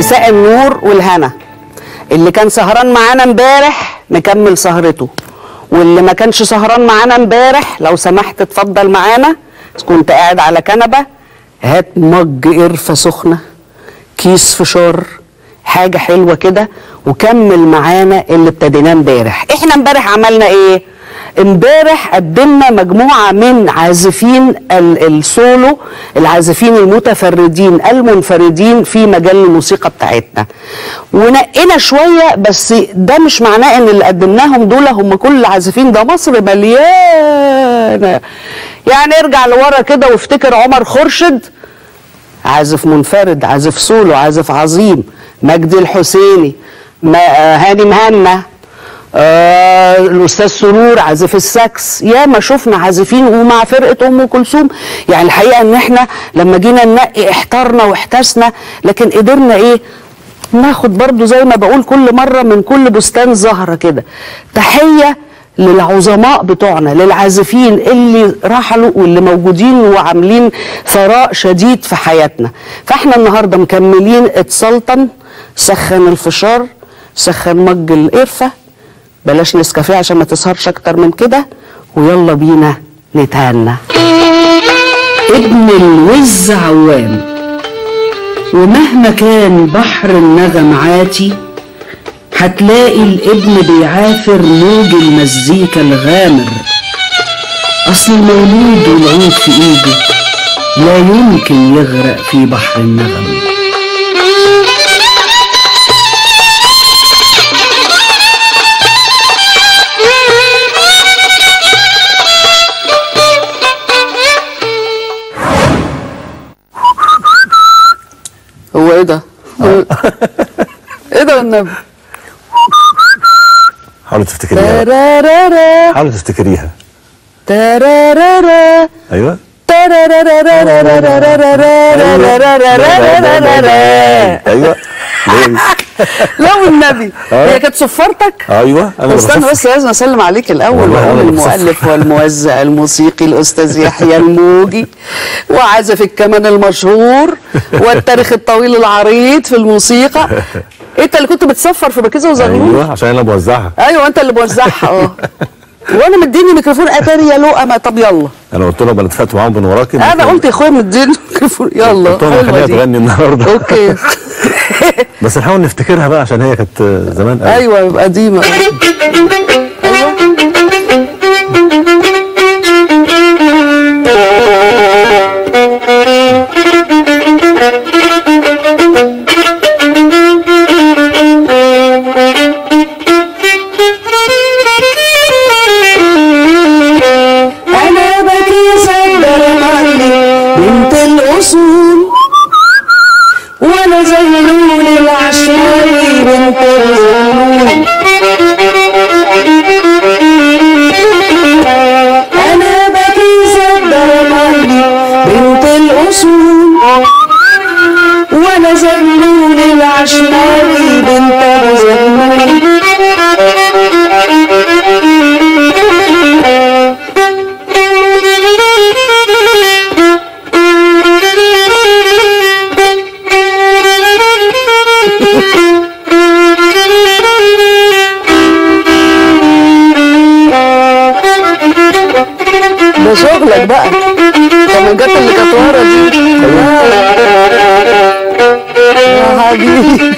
مساء النور والهنا اللي كان سهران معانا امبارح نكمل سهرته واللي ما كانش سهران معانا امبارح لو سمحت اتفضل معانا كنت قاعد على كنبه هات مج قرفه سخنه كيس فشار حاجه حلوه كده وكمل معانا اللي ابتديناه امبارح احنا امبارح عملنا ايه امبارح قدمنا مجموعه من عازفين ال- السولو العازفين المتفردين المنفردين في مجال الموسيقى بتاعتنا ونقينا شويه بس ده مش معناه ان اللي قدمناهم دول هم كل العازفين ده مصر مليانه يعني ارجع لورا كده وافتكر عمر خورشيد عازف منفرد عازف سولو عازف عظيم مجدي الحسيني ما آه، هاني مهنا آه الاستاذ سرور عازف الساكس يا ما شفنا عازفين ومع فرقه ام كلثوم يعني الحقيقه ان احنا لما جينا ننقي احترنا واحتسنا لكن قدرنا ايه ناخد برضو زي ما بقول كل مره من كل بستان زهره كده تحيه للعظماء بتوعنا للعازفين اللي رحلوا واللي موجودين وعاملين ثراء شديد في حياتنا فاحنا النهارده مكملين اتسلطن سخن الفشار سخن مج القرفه بلاش نسكافيه عشان ما تسهرش اكتر من كده ويلا بينا نتهنى ابن الوز عوام ومهما كان بحر النغم عاتي هتلاقي الابن بيعافر موج المزيكا الغامر اصل المولود والعود في ايده لا يمكن يغرق في بحر النغم هو ايه ده؟ ايه ده والنبي؟ حاولي تفتكريها ترارارا حاولي تفتكريها ترارارا ايوه ايوه ليه؟ لا والنبي آه. هي كانت صفارتك ايوه انا استنى بصفر. بس لازم اسلم عليك الاول والله واقول أنا بصفر. المؤلف والموزع الموسيقي الاستاذ يحيى الموجي وعازف الكمان المشهور والتاريخ الطويل العريض في الموسيقى انت اللي كنت بتصفر في بكيزه وزغلول ايوه عشان انا بوزعها ايوه انت اللي موزعها اه وانا مديني ميكروفون اتاري يا لؤى طب يلا انا قلت لهم انا اتفقت معاهم من وراكي انا قلت يا اخويا مديني ميكروفون يلا قلت لهم حلوة خليها دي. تغني النهارده اوكي بس نحاول نفتكرها بقى عشان هي كانت زمان قوي ايوه يبقى قديمه انا بكيسة الدرمالي بنت الاصول وانا زغلول العشاوي بنت الزغلول انا بكيسة الدرمالي بنت الاصول وانا زغلول العشماوي بنت الزغلول ده شغلك بقى طب جت اللي كانت ورا دي يا حبيبي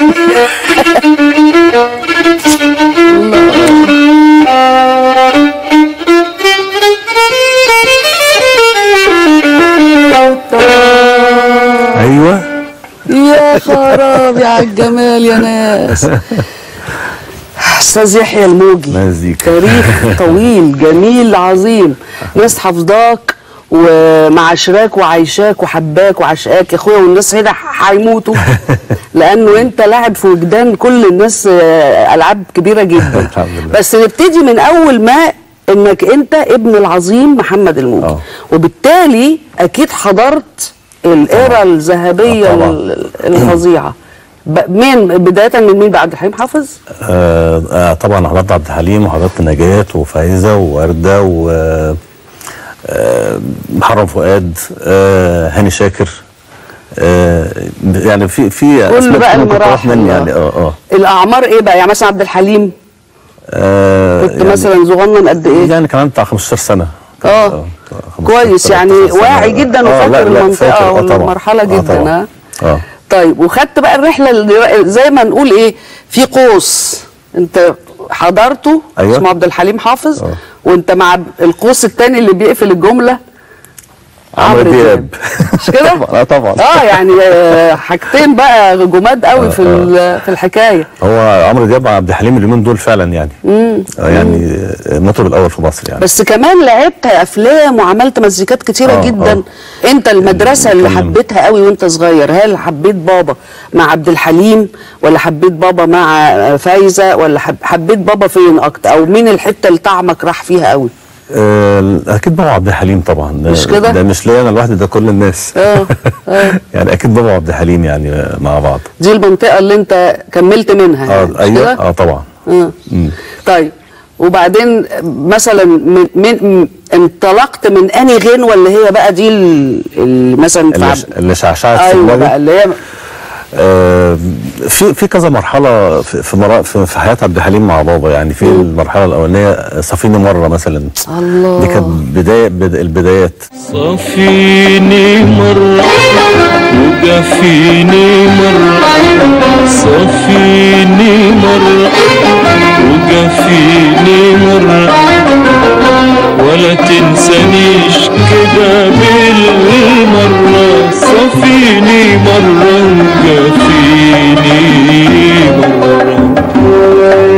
ايوه يا خرابي على الجمال يا ناس استاذ يحيى الموجي مزيكا. تاريخ طويل جميل عظيم ناس حافظاك ومعاشراك وعايشاك وحباك وعشقاك يا اخويا والناس هنا هيموتوا لانه انت لاعب في وجدان كل الناس آه، العاب كبيره جدا الحمد لله. بس نبتدي من اول ما انك انت ابن العظيم محمد الموجي آه. وبالتالي اكيد حضرت الايرا الذهبيه آه، طبعاً. ال- الفظيعه ب- مين بدايه من مين بقى عبد الحليم حافظ آه آه طبعا حضرت عبد الحليم وحضرت نجاة وفايزة ووردة و آه، محرم فؤاد آه هاني شاكر آه يعني في في قول أسماء بقى كتير ممكن تروح المراحل مني آه. يعني اه اه الاعمار ايه بقى يعني مثلا عبد الحليم آه، كنت يعني- مثلا صغنن قد ايه يعني كان عندي بتاع 15 سنه اه 15 كويس يعني 13 سنة. واعي جدا آه، وفاكر لا، لا، المنطقه فاكر، آه، طبعاً. والمرحله آه، جدا طبعاً. ها اه طيب وخدت بقى الرحله اللي زي ما نقول ايه في قوس انت حضرته أيوة. اسمه عبد الحليم حافظ آه. وانت مع القوس الثاني اللي بيقفل الجمله عمرو دياب مش كده؟ طبعاً، آه، طبعاً. اه يعني آه، حاجتين بقى جماد قوي في ال- في الحكايه هو عمرو دياب مع عبد الحليم اليومين دول فعلا يعني آه، يعني آه، المطرب الاول في مصر يعني بس كمان لعبت افلام وعملت مزيكات كتيره آه، جدا انت المدرسه اللي كان- حبيتها قوي وانت صغير هل حبيت بابا مع عبد الحليم ولا حبيت بابا مع آه، فايزه ولا حب حبيت بابا فين اكتر او مين الحته اللي طعمك راح فيها قوي آه، اكيد بابا عبد الحليم طبعا ده- مش كده؟ ده مش ليا انا لوحدي ده كل الناس آه، آه. يعني اكيد بابا عبد الحليم يعني آه، مع بعض دي المنطقه اللي انت كملت منها اه يعني مش ايوه كده؟ اه طبعا آه. طيب وبعدين مثلا من, من انطلقت من اني غنوه اللي هي بقى دي ال- ال- مثلا في اللي, عبد- اللي شعشعت في ايوه دماغي بقى اللي هي آه، في في كذا مرحله في في, مرا في, في حياه عبد الحليم مع بابا يعني في المرحله الاولانيه صافيني مره مثلا الله دي كانت بدايه بد البدايات صفيني مرة وقفيني مرة صفيني مرة وقفيني مرة ولا تنسانيش كده بالمرة صفيني مرة وقفيني مرة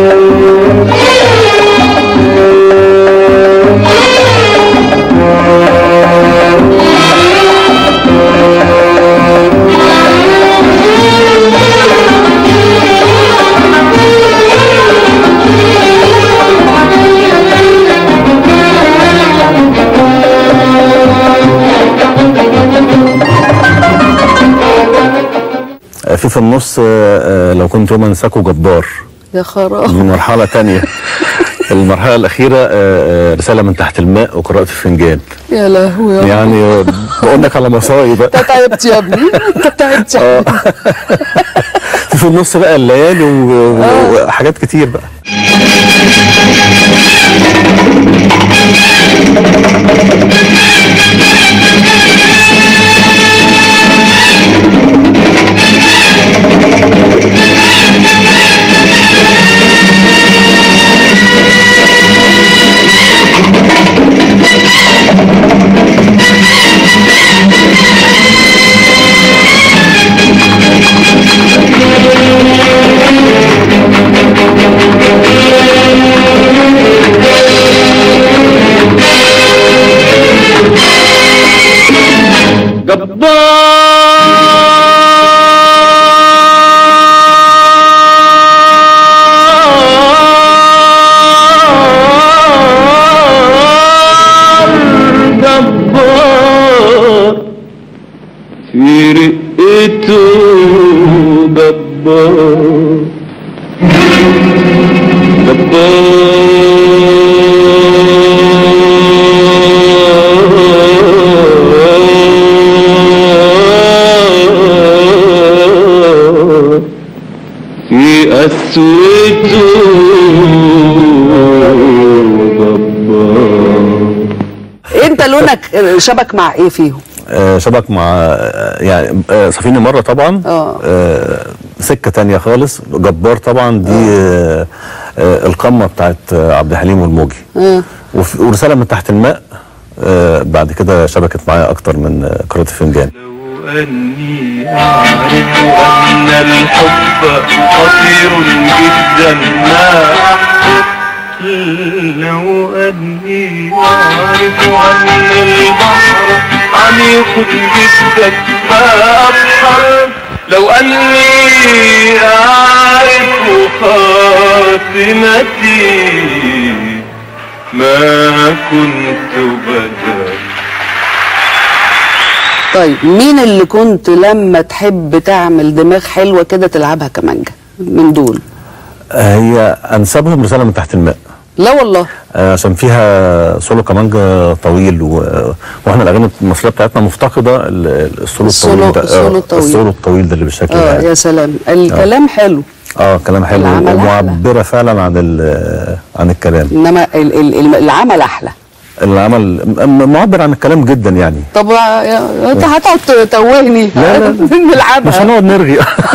آه، في في النص آه، آه، لو كنت يوم انساكوا جبار يا خراب دي مرحله تانية المرحله الاخيره آه، آه، رساله من تحت الماء وقراءه الفنجان يا لهوي يا يعني آه، بقول لك على مصايب انت بقى تعبت يا ابني انت تعبت يا ابني في في النص بقى الليالي و- و- وحاجات كتير بقى جبار في رقته جبار جبار في قسوته جبار انت لونك شبك مع ايه فيهم آه، شبك مع آه، يعني آه، سفينة مرة طبعا آه. آه، سكة تانية خالص جبار طبعا دي آه، آه، القمة بتاعت آه، عبد الحليم والموجي آه. وف- ورسالة من تحت الماء آه، بعد كده شبكت معايا أكتر من آه، قراءة الفنجان لو أني أعرف أن الحب خطير جدا ما لو أني أعرف أن البحر عميق جدا ما أبحر لو أني أعرف خاتمتي ما كنت بدأ طيب مين اللي كنت لما تحب تعمل دماغ حلوه كده تلعبها كمانجا من دول آه، هي أنسبهم رسالة من تحت الماء لا والله آه، عشان فيها سولو كمانجا طويل و... واحنا الاغاني المصريه بتاعتنا مفتقده ال- ال- السولو السولو- الطويل ده السولو آه، الطويل. السولو الطويل ده اللي بالشكل ده اه يعني. يا سلام الكلام حلو اه كلام حلو العمل أحلى. ومعبره فعلا عن ال- عن الكلام انما ال- ال- ال- العمل احلى العمل م- معبر عن الكلام جدا يعني طب يا- انت هتقعد توهني لا، لا، لا. مش نلعبها هنقعد نرغي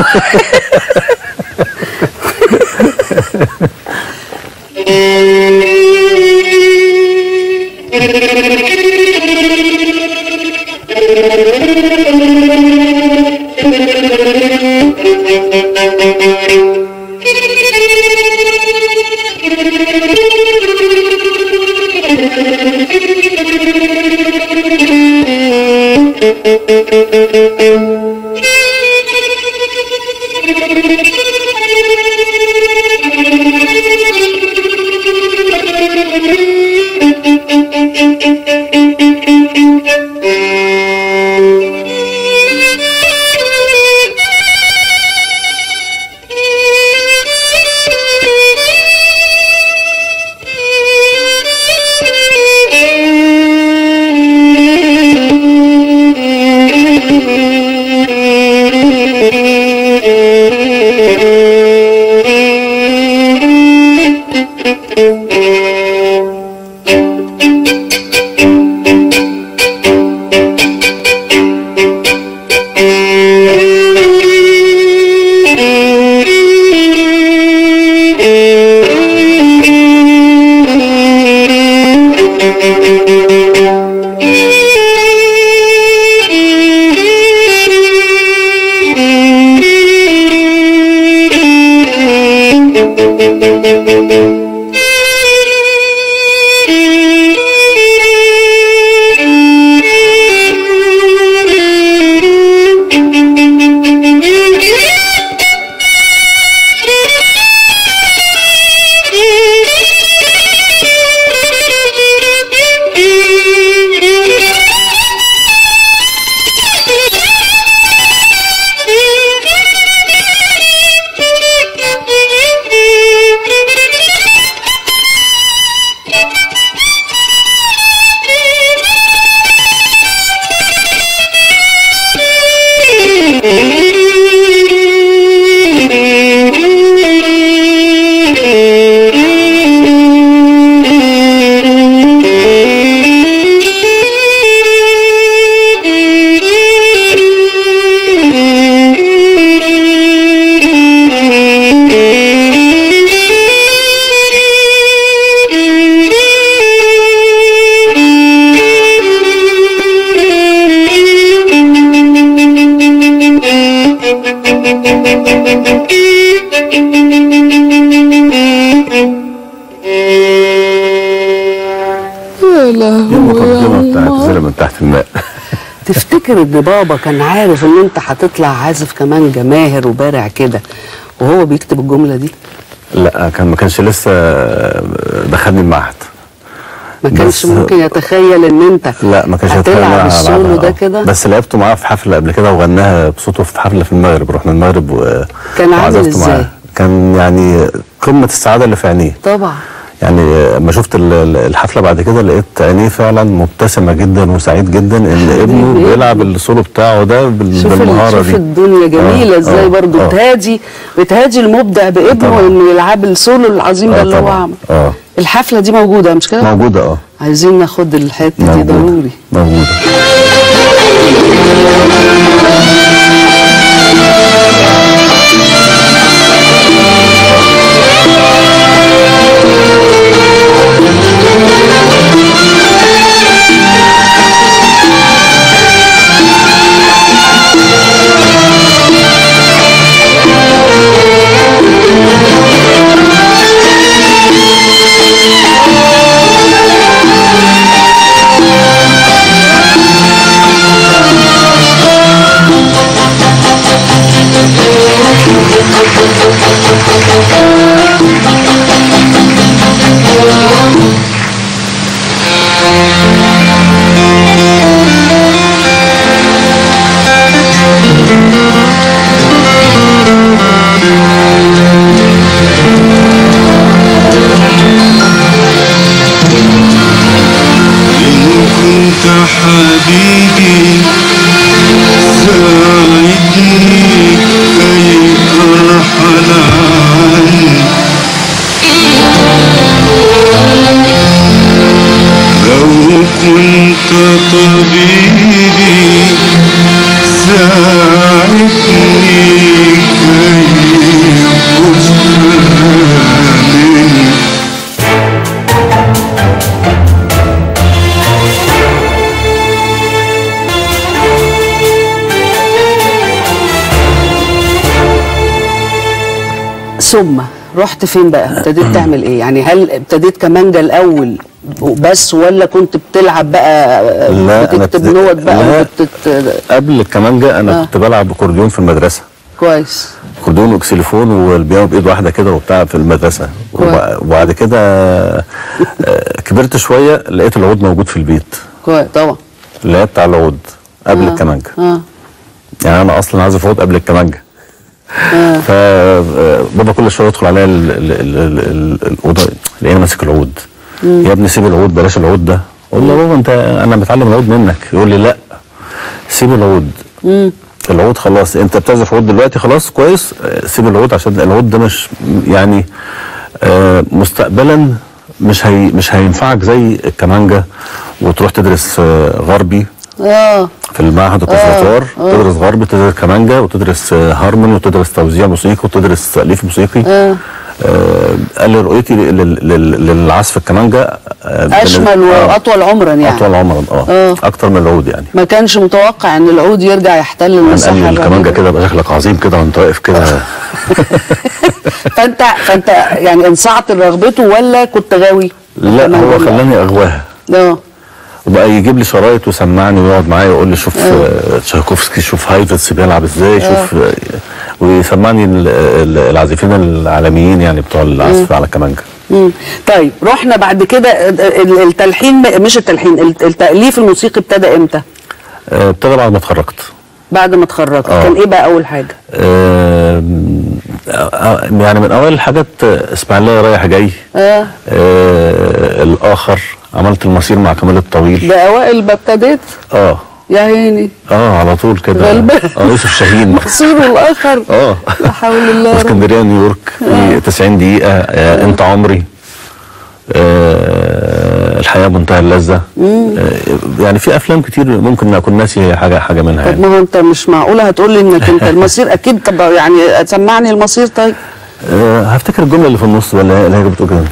يا دي لهوي المقدمه يا بتاعت الله. زي من تحت الماء تفتكر ان بابا كان عارف ان انت هتطلع عازف كمان جماهر وبارع كده وهو بيكتب الجمله دي لا كان ما كانش لسه دخلني المعهد ما كانش بس- ممكن يتخيل ان انت لا ما كانش هيتخيل إنها هتلعب السولو هلعبها. ده كده بس لعبته معاه في حفله قبل كده وغناها بصوته في حفله في المغرب رحنا المغرب و كان عامل وعزفت إزاي؟ معاه. كان يعني قمه السعاده اللي في عينيه طبعا يعني لما شفت ال- ال- الحفله بعد كده لقيت عينيه فعلا مبتسمه جدا وسعيد جدا ان ابنه حبيبي. بيلعب السولو بتاعه ده بال- شوف ال- بالمهاره شوف دي الدنيا جميله آه، ازاي آه، برضو آه. بتهادي بتهادي المبدع بابنه طبعا. انه يلعب السولو العظيم ده آه، اللي هو طبعا. عمله اه الحفله دي موجوده مش كده موجوده اه عايزين ناخد الحته دي موجوده ضروري موجوده Thank طبيبي ساعدني كي أرحل عنك لو كنت طبيبي ساعدني كي أشفى منك ثم رحت فين بقى ابتديت تعمل ايه يعني هل ابتديت كمانجا الاول بس ولا كنت بتلعب بقى لا، أنا بتكتب ابتديت- نوت بقى لا. وبتت... قبل الكمانجا انا آه. كنت بلعب اكورديون في المدرسه كويس اكورديون واكسليفون والبيانو بايد واحده كده وبتاع في المدرسه كويس. وب- وبعد كده آه، كبرت شويه لقيت العود موجود في البيت كويس طبعا اللي هي بتاع العود قبل آه. الكمانجا اه يعني انا اصلا عازف عود قبل الكمانجا اه فبابا كل شويه يدخل عليا ال- ال- ال- ال- ال- الاوضه يلاقيني ماسك العود يا ابني سيب العود بلاش العود ده اقول له يا بابا انت انا بتعلم العود منك يقول لي لا سيب العود العود خلاص انت بتعزف عود دلوقتي خلاص كويس آه، سيب العود عشان العود ده مش يعني آه، مستقبلا مش هي مش هينفعك زي الكمانجا وتروح تدرس آه، غربي اه في المعهد الكونسرفتوار تدرس غربي تدرس كمانجا وتدرس آه، هارموني وتدرس توزيع موسيقي وتدرس تأليف موسيقي اه آه، قال لي رؤيتي لل- لل- للعزف الكمانجا آه، اشمل آه، واطول عمرا يعني اطول عمرا اه آه. اكتر من العود يعني ما كانش متوقع ان العود يرجع يحتل يعني المساحه قال لي الكمانجا الرهيبة. كده يبقى شكلك عظيم كده وانت واقف كده فانت فانت يعني انصعت رغبته ولا كنت غاوي لا الكمانجا؟ هو خلاني اغواها اه وبقى يجيب لي شرايط ويسمعني ويقعد معايا ويقول لي شوف آه، تشايكوفسكي شوف هايفرتس بيلعب ازاي شوف آه، ويسمعني ال- ال- العازفين العالميين يعني بتوع العزف على الكمانجا مم. طيب رحنا بعد كده ال- التلحين مش التلحين الت- التأليف الموسيقي ابتدى امتى؟ آه، ابتدى بعد ما اتخرجت بعد ما اتخرجت آه. كان ايه بقى اول حاجه؟ آم، آه، يعني من اوائل الحاجات آه، اسماعيليه رايح جاي اه آه الاخر عملت المصير مع كمال الطويل ده اوائل ما ابتديت اه يا عيني اه على طول كده غلبان. اه يوسف شاهين مصير الاخر اه لا حول الله يا رب. اسكندريه نيويورك في 90 دقيقه آه انت عمري آه الحياه منتهى اللذه آه يعني في افلام كتير ممكن اكون ناسي حاجه حاجه منها طب يعني ما هو انت مش معقوله هتقول لي انك انت المصير اكيد طب يعني سمعني المصير طيب آه هفتكر الجمله اللي في النص ولا اللي هي بتقول كده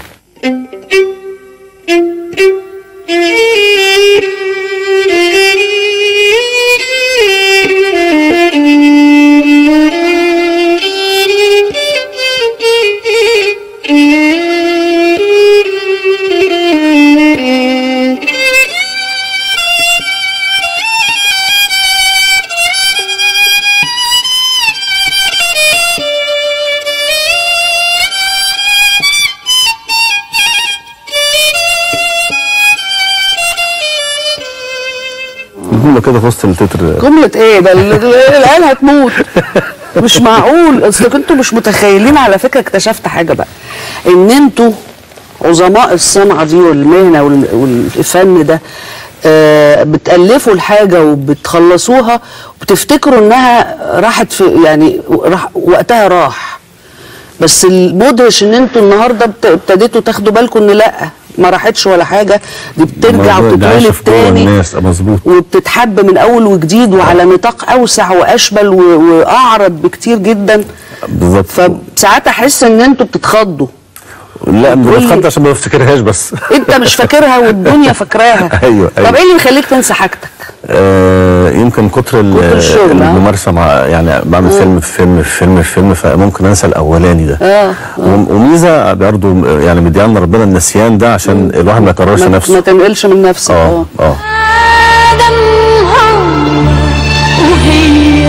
الجمله كده في وسط التتر جملة ايه ده ال- ال- العيال هتموت مش معقول اصل انتوا مش متخيلين على فكرة اكتشفت حاجة بقى ان انتوا عظماء الصنعة دي والمهنة وال- والفن ده آه، بتألفوا الحاجة وبتخلصوها وبتفتكروا انها راحت في يعني راح وقتها راح بس المدهش ان انتوا النهارده بت- ابتديتوا تاخدوا بالكم ان لا ما راحتش ولا حاجه دي بترجع الموضوع ده عايشة وتتولد في جوه تاني الناس آه، مظبوط وبتتحب من اول وجديد وعلى نطاق اوسع واشمل و- واعرض بكتير جدا بالظبط فساعات احس ان انتوا بتتخضوا لا قول لي. بتخض عشان ما بفتكرهاش بس انت مش فاكرها والدنيا فاكراها أيوة، أيوة. طب ايه اللي يخليك تنسى حاجتك آه يمكن كتر ال- كتر الشغل، آه. الممارسه مع يعني بعمل فيلم في فيلم في فيلم في فيلم فممكن انسى الاولاني ده آه، وم- وميزه برضه يعني مديانا ربنا النسيان ده عشان الواحد ما يكررش ما, ما نفسه تنقلش من نفسك اه اه آدم هو وهي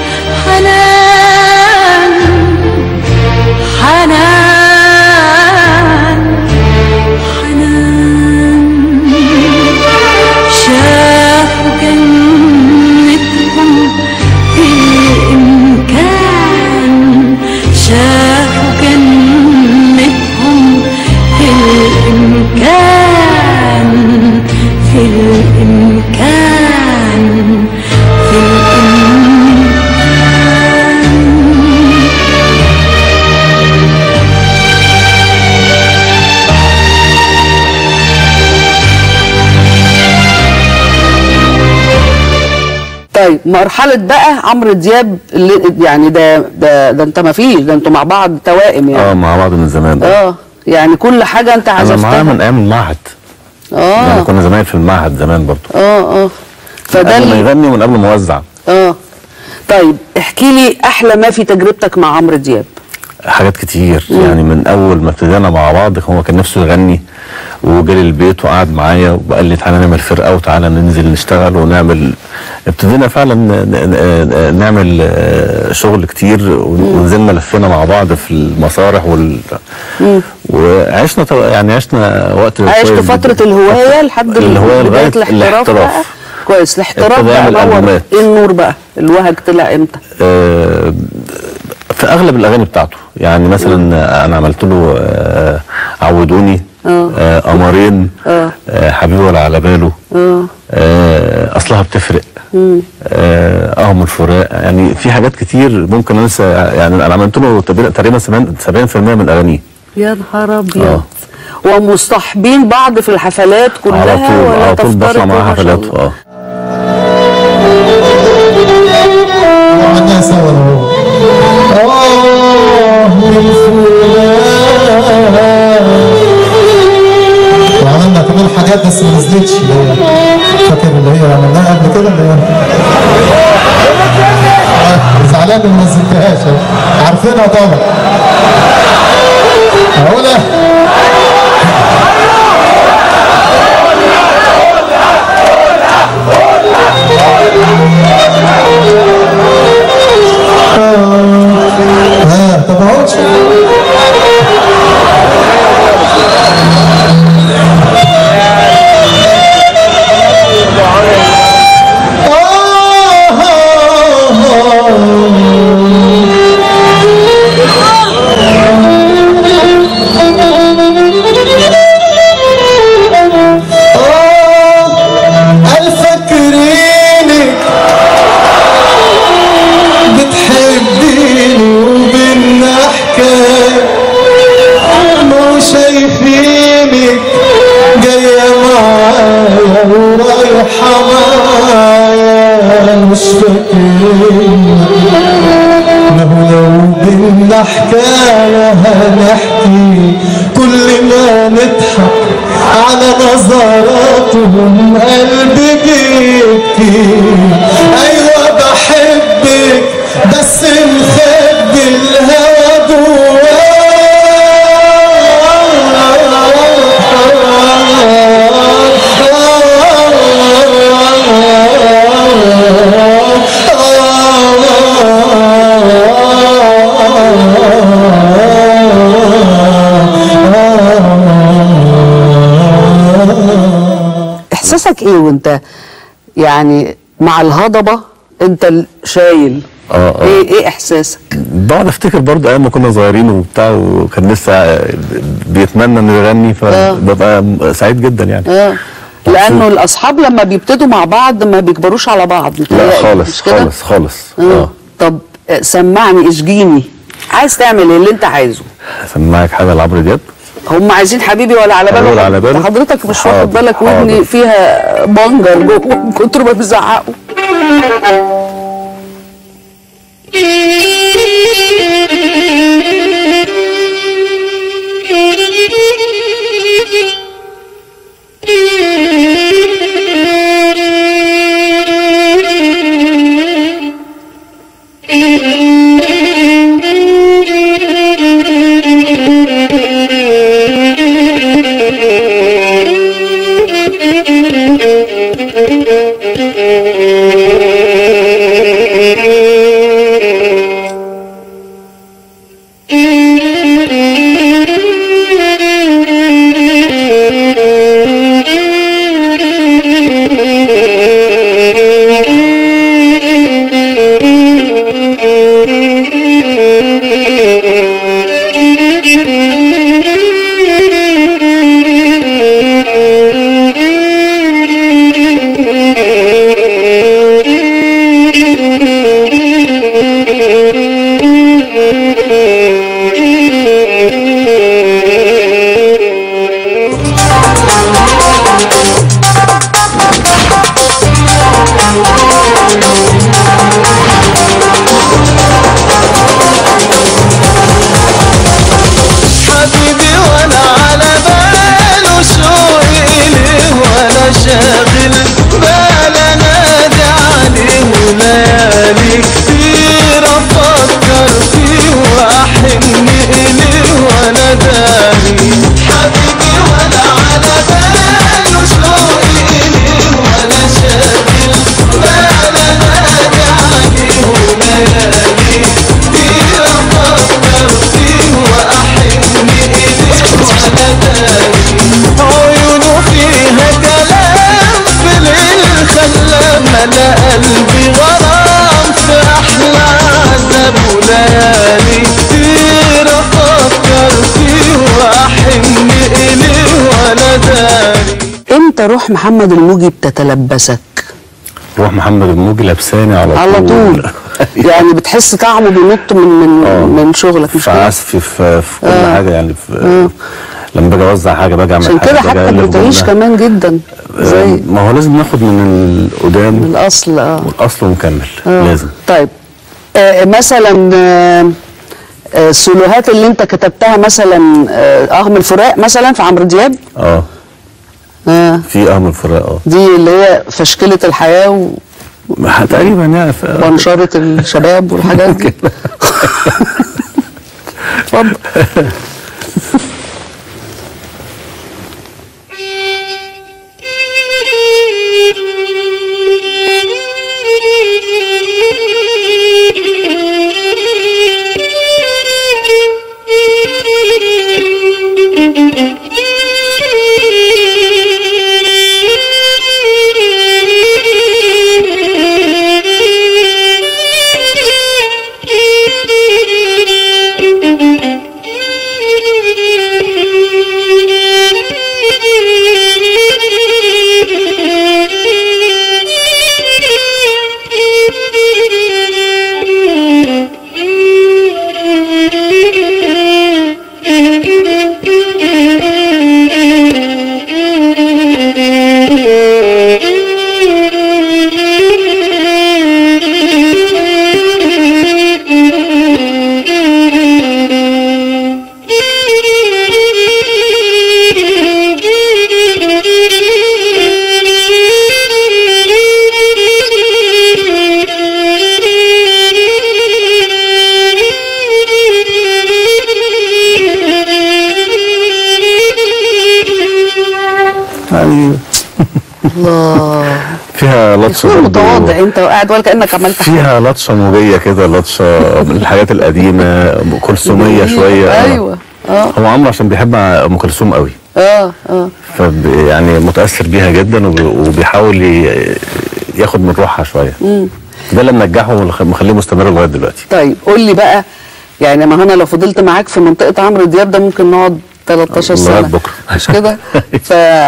حنان حنان حنان شافوا جنتهم في الإمكان شافوا جنتهم في الإمكان في الإمكان طيب مرحله بقى عمرو دياب اللي يعني ده ده ده انت ما فيش ده انتوا مع بعض توائم اه يعني مع بعض من زمان اه يعني كل حاجه انت انا معاه عزفتها من ايام المعهد يعني اه كنا زمايل في المعهد زمان برضه اه اه فده قبل ما اللي يغني ومن قبل ما يوزع اه طيب احكي لي احلى ما في تجربتك مع عمرو دياب حاجات كتير يعني من اول ما ابتدينا مع بعض هو كان نفسه يغني وجالي البيت وقعد معايا وقال لي تعالى نعمل فرقه وتعالى ننزل نشتغل ونعمل ابتدينا فعلا ن- ن- نعمل آه، شغل كتير ونزلنا لفينا مع بعض في المسارح وال وعشنا طو- يعني عشنا وقت عشت كويس فتره جداً. الهوايه لحد الهوايه بداية لغايه الاحتراف بقى الاحتراف كويس الاحتراف ابتدى بقى يعمل نور ألبومات. ايه النور بقى الوهج طلع امتى آه، في اغلب الاغاني بتاعته يعني مثلا انا عملت له آه، عودوني آه. آه، قمرين آه. آه، حبيبي ولا على باله اه آه، اصلها بتفرق اه اهم الفراق يعني في حاجات كتير ممكن انسى يعني انا عملت له تقريبا تقريبا 70% من اغانيه يا نهار ابيض آه. ومصطحبين بعض في الحفلات كلها على طول ولا على طول بطلع تفترقوا معاه ما شاء حفلات الله؟ اه وعدنا سوا اهو اه من فلان وعملنا كمان حاجات بس ما نزلتش اللي هي فاكر اللي هي عملناها قبل كده اللي هي آه، زعلان إني ما نزلتهاش عارفينها طبعا اقولها اه طب اهو الفكرينك بتحبيني وبينا حكاية مو شايفينك جاية معايا ورايحة معايا مش فاكريني ما هو لو بينا حكاية هنحكي كل ما نضحك على نظراتهم قلبي بيبكي ايوه بحبك بس مخبي الهوى احساسك ايه وانت يعني مع الهضبه انت ال- شايل اه اه ايه ايه احساسك بقعد افتكر برضه ايام ما كنا صغيرين وبتاع وكان لسه بيتمنى انه يغني فببقى سعيد جدا يعني اه لانه الاصحاب لما بيبتدوا مع بعض ما بيكبروش على بعض لا متهيألي، خالص مش كده؟ خالص خالص اه اه طب آه، سمعني اشجيني عايز تعمل ايه اللي انت عايزه اسمعك حاجه لعمرو دياب هم عايزين حبيبي ولا على حبيبي باله ولا على باله؟ حضرتك مش حاضر، واخد بالك حاضر. ودني فيها بنجر جوه من كتر ما بيزعقوا Thank you. روح محمد الموجي بتتلبسك روح محمد الموجي لابساني على طول على طول يعني بتحس طعمه بينط من من آه. من شغلك مش في كده؟ عزفي في, في كل حاجه يعني في لما باجي اوزع حاجه باجي اعمل عشان حاجه كده باجي حتى أقلب بتعيش جملة. كمان جدا آه، زي ما هو لازم ناخد من القدام الاصل اه والاصل ونكمل آه. لازم طيب آه مثلا آه آه، السولوهات اللي انت كتبتها مثلا آه اهم الفراق مثلا في عمرو دياب اه آه في اهم الفراق اه دي اللي هي فشكله الحياه ما- تقريبا يعني ف- وبنشره الشباب والحاجات دي اتفضل يعني الله فيها لطشه شو برضو- متواضع انت وقاعد ولا كانك عملت حاجه فيها لطشه موجيه كده لطشه من الحاجات القديمه ام كلثوميه شويه آه. ايوه اه هو عمرو عشان بيحب ام كلثوم قوي اه اه فب يعني متاثر بيها جدا وب- وبيحاول ي- ياخد من روحها شويه ده اللي منجحه ومخليه مستمر لغايه دلوقتي طيب قول لي بقى يعني ما هو انا لو فضلت معاك في منطقه عمرو دياب ده ممكن نقعد 13 لغاية سنه بكرة. مش كده ف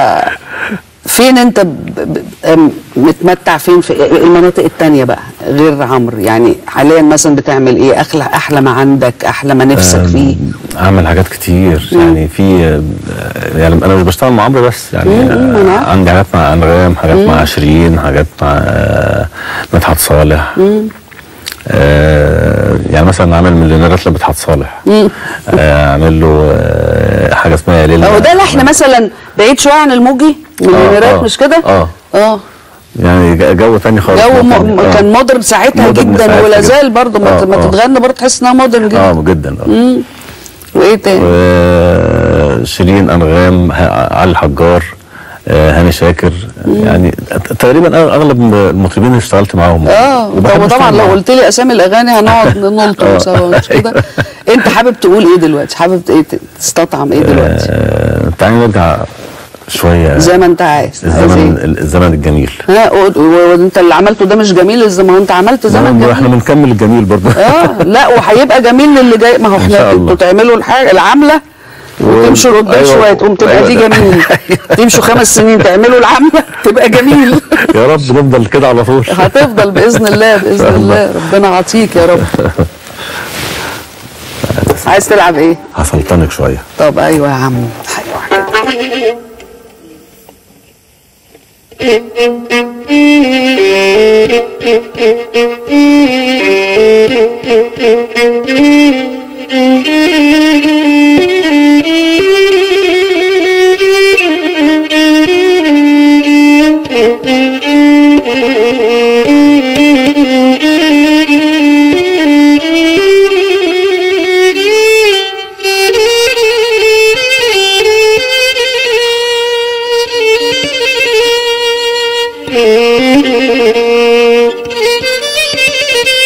فين انت ب... ب... أم- متمتع فين في المناطق التانية بقى غير عمرو يعني حاليا مثلا بتعمل ايه احلى احلى ما عندك احلى ما نفسك فيه عامل حاجات كتير يعني في يعني انا مش بشتغل مع عمرو بس يعني مم، أنا عارفة. عندي حاجات مع انغام حاجات مع شيرين حاجات مع آه، مدحت صالح آه يعني مثلا عامل مليونيرات لمدحت صالح آه عامل له آه حاجه اسمها يا ليلى هو ده لحن مثلا بعيد شويه عن الموجي من آه، المنيرات آه، مش كده آه. اه يعني ج- جو تاني خالص جو جو م... تاني. آه. كان مودرن ساعتها مودرن جدا ساعتها ولا جداً. زال برضه ما, آه، ما آه. تتغنى برضه تحس انها مودرن جدا اه جدا اه وايه تاني؟ وشيرين انغام ه- علي الحجار آه، هاني شاكر يعني ت- تقريبا اغلب المطربين اللي اشتغلت معاهم اه وبحب طب طبعا أشتغل لو معاهم. قلت لي اسامي الاغاني هنقعد نلطم آه. سوا مش كده انت حابب تقول ايه دلوقتي حابب ايه تستطعم ايه دلوقتي آه، تعالي نرجع شويه زي ما انت عايز عايز الزمن ايه الزمن الجميل ها قول- و- وانت اللي عملته ده مش جميل زي ما هو انت عملت زمن ما احنا جميل بنكمل الجميل برضه اه لا وهيبقى جميل للي جاي ما هو إن احنا شاء الله. انتوا تعملوا الحاجه العامله وتمشوا لقدام أيوة. شويه تقوم تبقى أيوة دي ده. جميل تمشوا خمس سنين تعملوا العامله تبقى جميل يا رب نفضل كده على طول هتفضل باذن الله باذن شاء الله. الله ربنا عطيك يا رب عايز تلعب ايه؟ هسلطنك شويه طب ايوه يا عم حاجه واحده Thank you.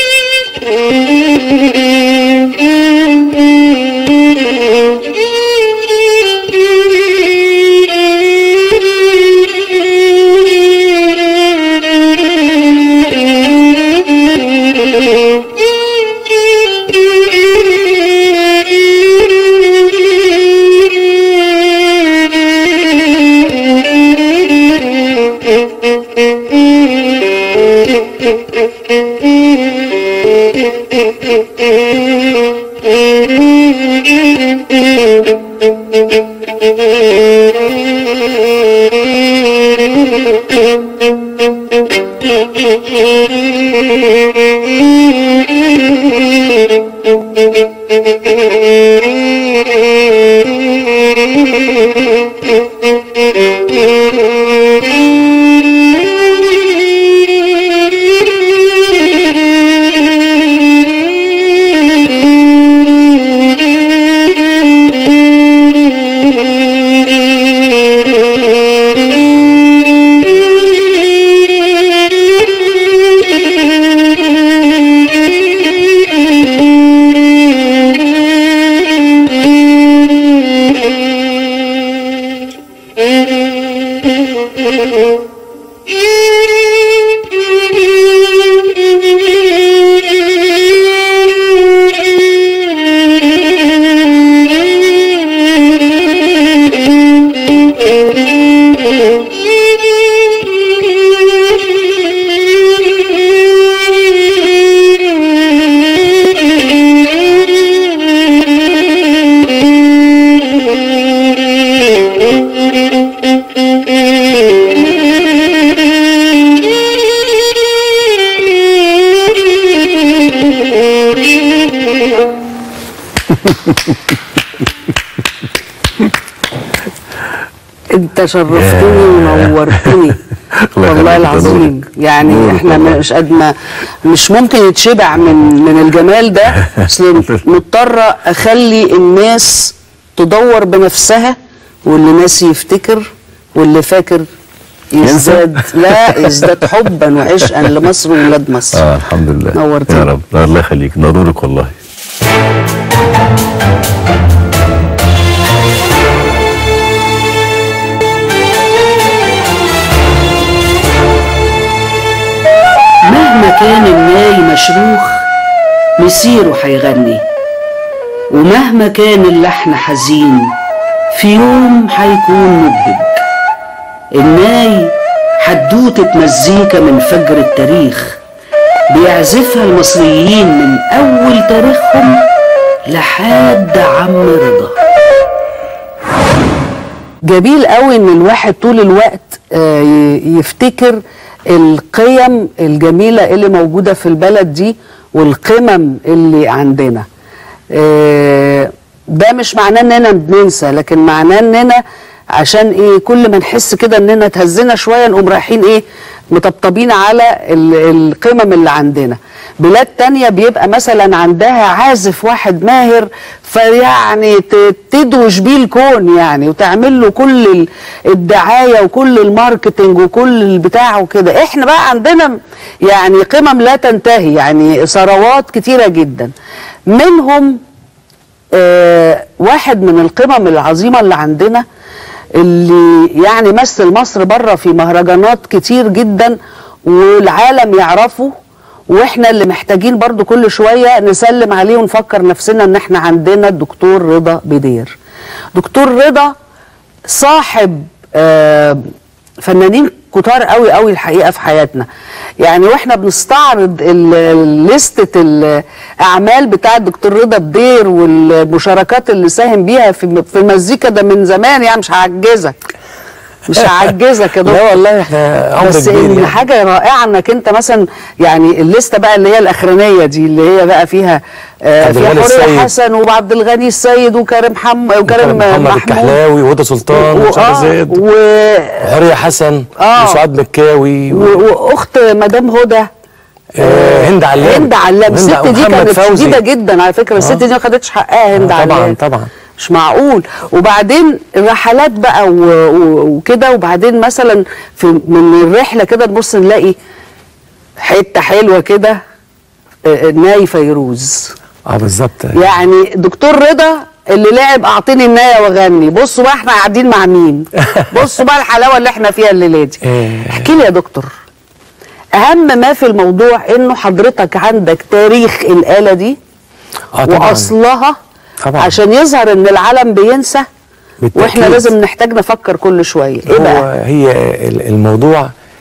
انت شرفتني ونورتني الله والله يخليك، ده العظيم نورك. يعني نورك احنا والله. مش قد ما مش ممكن يتشبع من من الجمال ده اصل مضطره اخلي الناس تدور بنفسها واللي ناسي يفتكر واللي فاكر يزداد لا يزداد حبا وعشقا لمصر وولاد مصر اه الحمد لله نورتني. يا رب لا، الله يخليك نورك والله مهما كان الناي مشروخ مسيره هيغني ومهما كان اللحن حزين في يوم هيكون مبهج الناي حدوتة مزيكا من فجر التاريخ بيعزفها المصريين من أول تاريخهم لحد عم رضا جميل قوي ان الواحد طول الوقت آه، ي- يفتكر القيم الجميله اللي موجوده في البلد دي والقمم اللي عندنا آه، ده مش معناه اننا بننسى لكن معناه اننا عشان ايه كل ما نحس كده اننا اتهزنا شويه نقوم رايحين ايه مطبطبين على ال- القمم اللي عندنا بلاد تانية بيبقى مثلا عندها عازف واحد ماهر فيعني ت- تدوش بيه الكون يعني وتعمل له كل ال- الدعاية وكل الماركتينج وكل البتاع وكده احنا بقى عندنا يعني قمم لا تنتهي يعني ثروات كتيرة جدا منهم آه، واحد من القمم العظيمة اللي عندنا اللي يعني مثل مصر بره في مهرجانات كتير جدا والعالم يعرفه واحنا اللي محتاجين برضو كل شوية نسلم عليه ونفكر نفسنا ان احنا عندنا الدكتور رضا بدير دكتور رضا صاحب آه، فنانين كتار قوي قوي الحقيقه في حياتنا يعني واحنا بنستعرض ال- ال- لستة الاعمال بتاع الدكتور رضا بدير والمشاركات اللي ساهم بيها في في المزيكا ده من زمان يعني مش هعجزك مش هعجزك يا دكتور لا والله احنا عمر بس كبير ان يعني. حاجه رائعه انك انت مثلا يعني الليسته بقى اللي هي الاخرانيه دي اللي هي بقى فيها آه عبد فيها الغني حوريه السيد. حسن وعبد الغني السيد وكريم حم وكريم محمد محمود الكحلاوي وهدى سلطان و- وشهر آه، زيد و... وحورية حسن آه. وسعاد مكاوي و... و... واخت مدام هدى آه، هند علام هند علام الست دي ومحمد كانت فوزي. شديده جدا على فكره الست آه. دي ما خدتش حقها هند آه، طبعاً، علام طبعاً. مش معقول وبعدين رحلات بقى و... و... وكده وبعدين مثلا في من الرحله كده نبص نلاقي حته حلوه كده آه، ناي فيروز اه بالظبط يعني دكتور رضا اللي لعب اعطيني النايه واغني بصوا بقى احنا قاعدين مع مين بصوا بقى الحلاوه اللي احنا فيها الليله دي إيه. احكي لي يا دكتور اهم ما في الموضوع انه حضرتك عندك تاريخ الاله دي اه طبعا واصلها طبعاً. عشان يظهر ان العالم بينسى بالتأكيد. واحنا لازم نحتاج نفكر كل شويه ايه هو بقى هي ال- الموضوع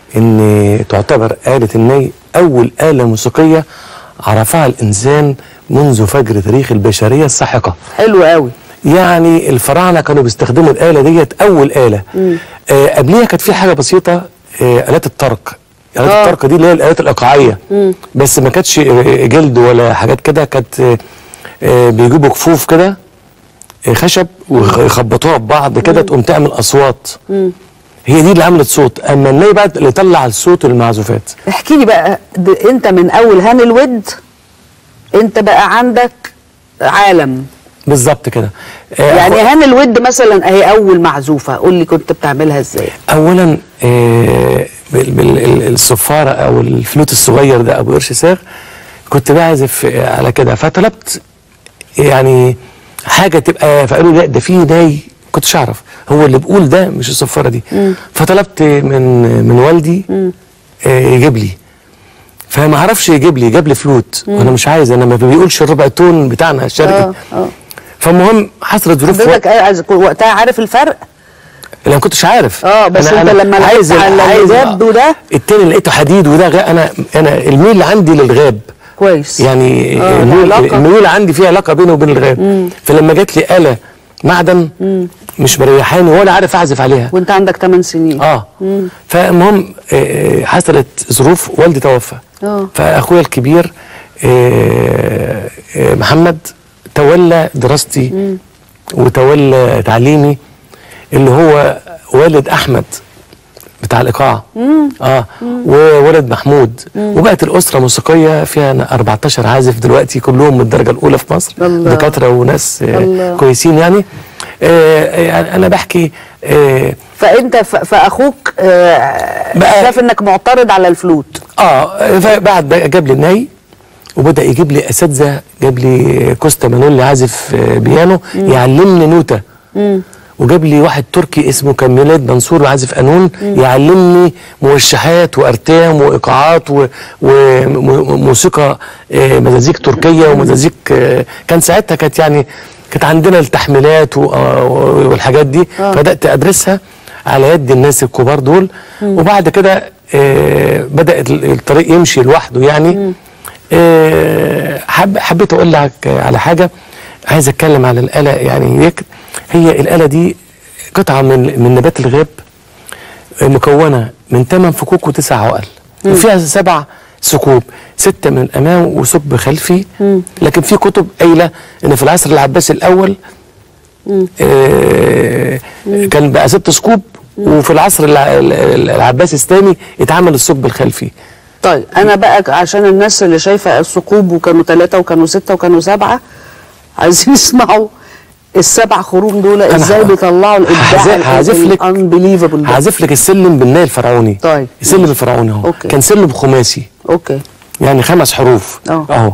ان تعتبر آلة الني اول آلة موسيقية عرفها الانسان منذ فجر تاريخ البشرية الساحقة حلو قوي يعني الفراعنه كانوا بيستخدموا الاله ديت اول اله آه قبليها كانت في حاجه بسيطه آه الات الطرق الات آه. الطرق دي اللي هي الالات الايقاعيه بس ما كانتش آه، جلد ولا حاجات كده كانت آه، آه بيجيبوا كفوف كده آه، خشب ويخبطوها ببعض كده تقوم تعمل اصوات هي دي اللي عملت صوت اما الناي بقى اللي طلع الصوت المعزوفات احكي لي بقى د- انت من اول هاني الود انت بقى عندك عالم بالظبط كده آه، يعني أخو- هاني الود مثلا اهي اول معزوفه قول لي كنت بتعملها ازاي اولا آه، بال- بال- ال- الصفاره او الفلوت الصغير ده ابو قرش ساغ كنت بعزف آه، على كده فطلبت يعني حاجه تبقى فقالوا لا ده في ناي كنتش اعرف هو اللي بيقول ده مش الصفاره دي فطلبت من من والدي آه، يجيب لي فما عرفش يجيب لي جاب لي فلوت وانا مش عايز انا ما بيقولش الربع تون بتاعنا الشرقي اه اه فالمهم حصلت ظروف حضرتك عايز- وقتها عارف الفرق انا ما كنتش عارف اه، بس انت لما لعبت على الغاب وده؟ التاني لقيته حديد وده غا انا انا الميل اللي عندي للغاب كويس يعني اه، الميل, العلاقة. الميول عندي فيه علاقه بينه وبين الغاب فلما جات لي آلة معدن مش مريحاني ولا عارف اعزف عليها وانت عندك 8 سنين اه فالمهم آه، حصلت ظروف والدي توفى اه. فاخويا الكبير آه، آه، محمد تولى دراستي وتولى تعليمي اللي هو والد احمد بتاع الايقاع اه وولد محمود وبقت الاسره موسيقيه فيها 14 عازف دلوقتي كلهم من الدرجه الاولى في مصر الله. دكاتره وناس آه، الله. كويسين يعني آه، يعني انا بحكي آه، فانت ف- فاخوك آه، بقى- شاف انك معترض على الفلوت اه فبعد بقى جاب لي الناي وبدا يجيب لي اساتذه جاب لي كوستا مانولي عازف آه، بيانو يعلمني نوته وجاب لي واحد تركي اسمه كميلاد منصور عازف قانون يعلمني موشحات وارتام وايقاعات و- وموسيقى آه، مزازيك تركيه ومزازيك آه، كان ساعتها كانت يعني كانت عندنا التحميلات و- آه، والحاجات دي بدات ادرسها على يد الناس الكبار دول وبعد كده آه، بدا الطريق يمشي لوحده يعني آه، حب حبيت اقول لك على حاجه عايز اتكلم على الاله يعني يك- هي الاله دي قطعه من من نبات الغاب مكونه من ثمان فكوك وتسع عقل وفيها سبع ثقوب ستة من الأمام وثقب خلفي لكن في كتب قايلة إن في العصر العباسي الأول آه كان بقى ست ثقوب وفي العصر الع- ال- ال- العباسي الثاني اتعمل الثقب الخلفي طيب انا بقى عشان الناس اللي شايفه الثقوب وكانوا ثلاثه وكانوا سته وكانوا سبعه عايزين يسمعوا السبع خروج دول أنا ازاي ه- بيطلعوا الابداع هعزف- هعزف لك- unbelievable ده هعزف لك السلم بالناي الفرعوني طيب. السلم الفرعوني اهو أوكي. كان سلم خماسي اوكي يعني خمس حروف أه. اهو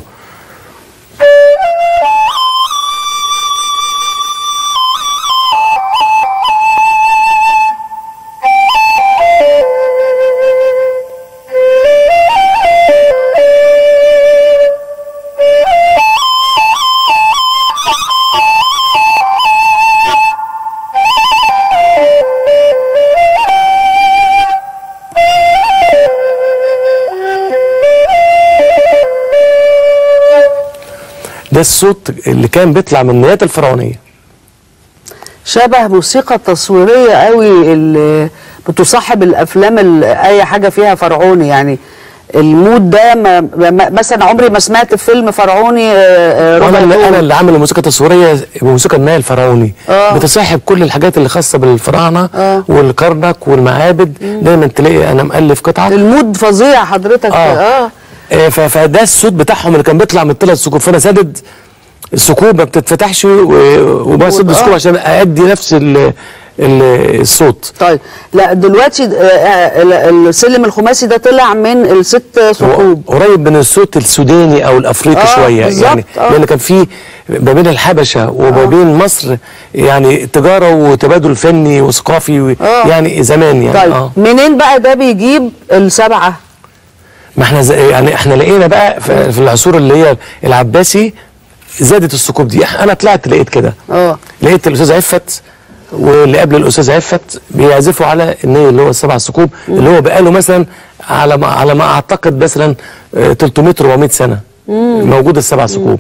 ده الصوت اللي كان بيطلع من النيات الفرعونيه شبه موسيقى تصويريه قوي اللي بتصاحب الافلام اللي اي حاجه فيها فرعوني يعني المود ده ما ما- مثلا عمري ما سمعت فيلم فرعوني آه، آه، وانا ربع اللي طول. انا اللي عامل الموسيقى التصويريه بموسيقى الناي الفرعوني آه. بتصاحب كل الحاجات اللي خاصه بالفراعنه آه. والكرنك والمعابد دايما تلاقي انا مؤلف قطعه المود فظيع حضرتك اه, اه آه. ف- فده الصوت بتاعهم اللي كان بيطلع من الثلاث ثقوب فانا سادد الثقوب ما بتتفتحش و- وبسد آه. الثقوب عشان ادي نفس ال ال الصوت طيب لا دلوقتي آه، آه، ال- السلم الخماسي ده طلع من الست ثقوب هو قريب من الصوت السوداني او الافريقي آه، شويه بالظبط، يعني آه. لان كان في ما بين الحبشه وما بين مصر يعني تجاره وتبادل فني وثقافي و- آه. يعني زمان يعني طيب اه منين بقى ده بيجيب السبعه ما احنا زي يعني احنا لقينا بقى في في العصور اللي هي العباسي زادت الثقوب دي انا طلعت لقيت كده اه لقيت الاستاذ عفت واللي قبل الاستاذ عفت بيعزفوا على الني اللي هو السبع ثقوب اللي هو بقاله مثلا على ما على ما اعتقد مثلا آه، 300 400 سنه موجود السبع ثقوب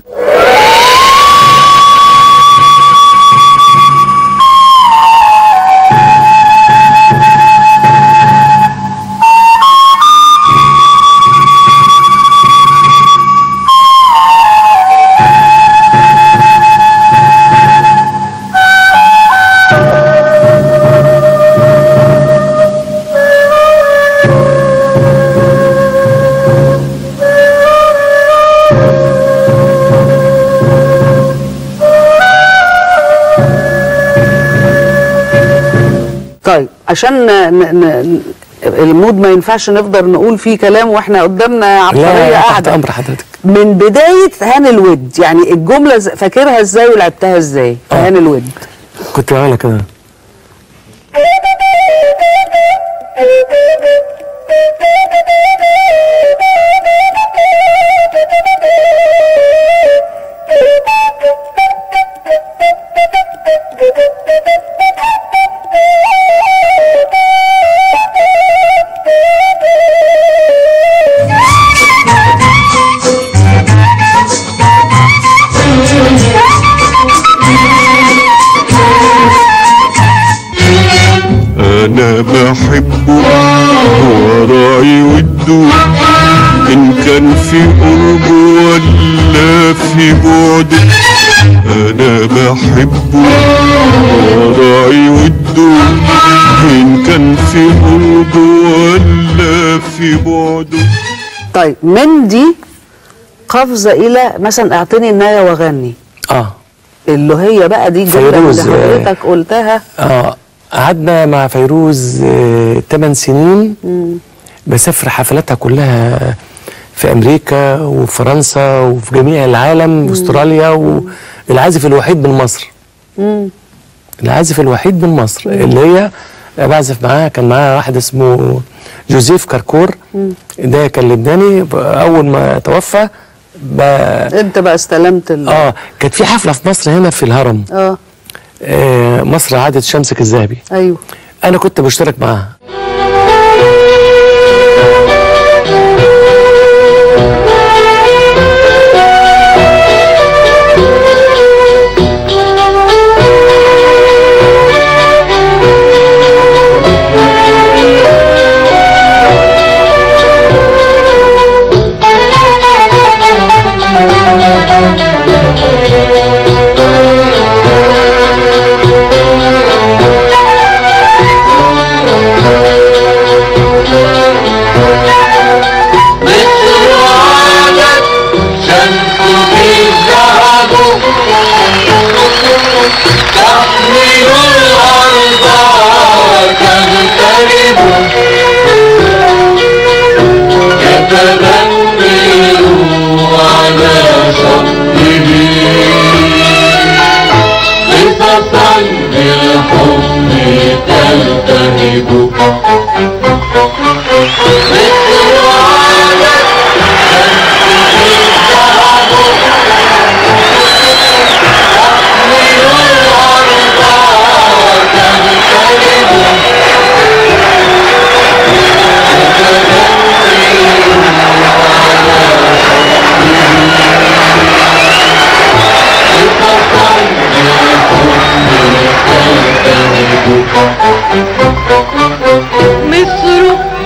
طيب عشان ن... ن... ن... المود ما ينفعش نفضل نقول فيه كلام واحنا قدامنا عبقريه لا تحت قاعده امر حضرتك من بدايه هان الود يعني الجمله ز- فاكرها ازاي ولعبتها ازاي في آه. هان الود كنت بعملها كده انا بحبه وراعي وده ان كان في قربه ولا في بعده انا بحبه وراعي وده ان كان في قربه ولا في بعده طيب من دي قفزه الى مثلا اعطيني النايه وغني اه اللي هي بقى دي الجمله اللي فيروز، آه. حضرتك قلتها اه قعدنا مع فيروز 8 سنين بسافر حفلاتها كلها في امريكا وفرنسا وفي جميع العالم واستراليا والعازف الوحيد من مصر العازف الوحيد من مصر اللي هي بعزف معاها كان معاها واحد اسمه جوزيف كاركور ده كان لبناني اول ما توفى ب... انت بقى استلمت ال... اه كانت في حفله في مصر هنا في الهرم اه آه مصر عادت شمسك الذهبي ايوه انا كنت بشترك معاها مصر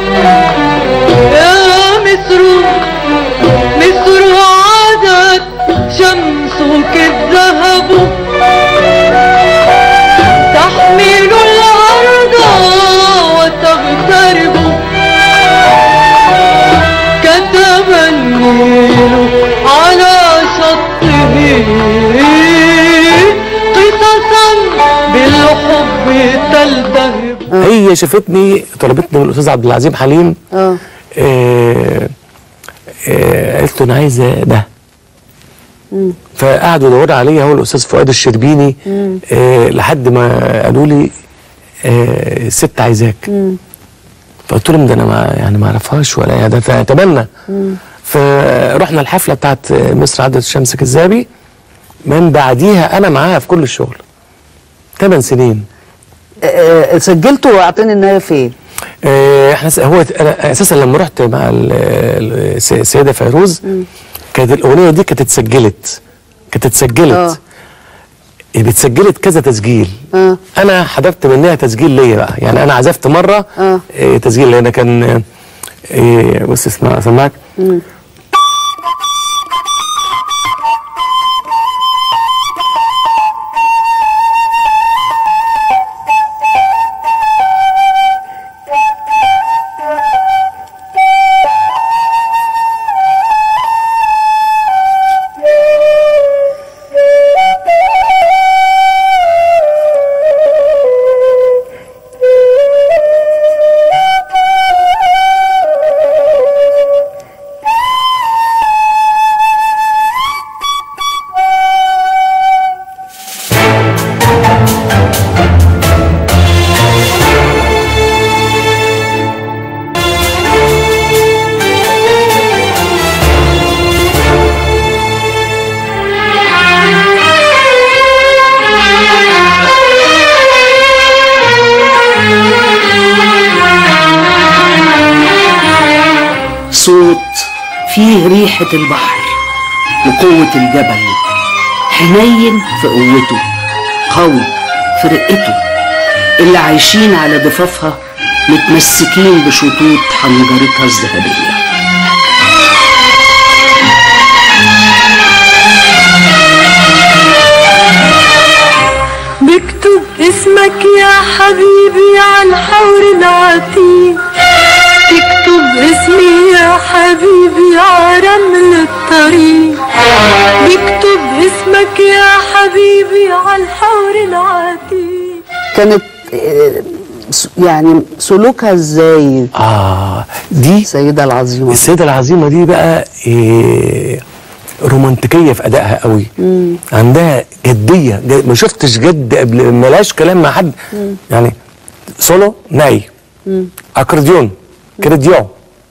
يا مصر مصر عادت شمسك الذهب تحمل الأرض وتغترب كتب النيل على شطه قصصا بالحب تلتهب هي شافتني طلبتني من الاستاذ عبد العظيم حليم اه آه آه قالت له انا عايزه ده فقعدوا يدوروا عليا هو الاستاذ فؤاد الشربيني آه لحد ما قالوا لي آه الست عايزاك فقلت لهم ده انا ما يعني ما اعرفهاش ولا يعني ده اتمنى فرحنا الحفله بتاعت مصر عدت شمسك الذهبي من بعديها انا معاها في كل الشغل ثمان سنين آه، سجلته واعطيني النهايه فين آه، احنا س- هو انا اساسا لما رحت مع ال- ال- الس- السيده فيروز كانت الاغنيه دي كانت اتسجلت كانت اتسجلت آه. اللي اتسجلت كذا تسجيل آه. انا حضرت منها تسجيل ليا بقى يعني انا عزفت مره آه. آه. تسجيل لان كان آه، آه، بص اسمع سمعك صوت فيه ريحة البحر وقوة الجبل حنين في قوته قوي في رقته اللي عايشين على ضفافها متمسكين بشطوط حنجرتها الذهبية بكتب اسمك يا حبيبي على الحور العتيق تكتب اسمي يا حبيبي على رمل الطريق بكتب اسمك يا حبيبي على الحور العتيق كانت آه، س- يعني سلوكها ازاي اه دي السيدة العظيمة السيده العظيمه دي بقى إيه رومانتيكيه في ادائها قوي عندها جديه جد ما شفتش جد قبل ملاش كلام مع حد يعني سولو ناي اكورديون كريديون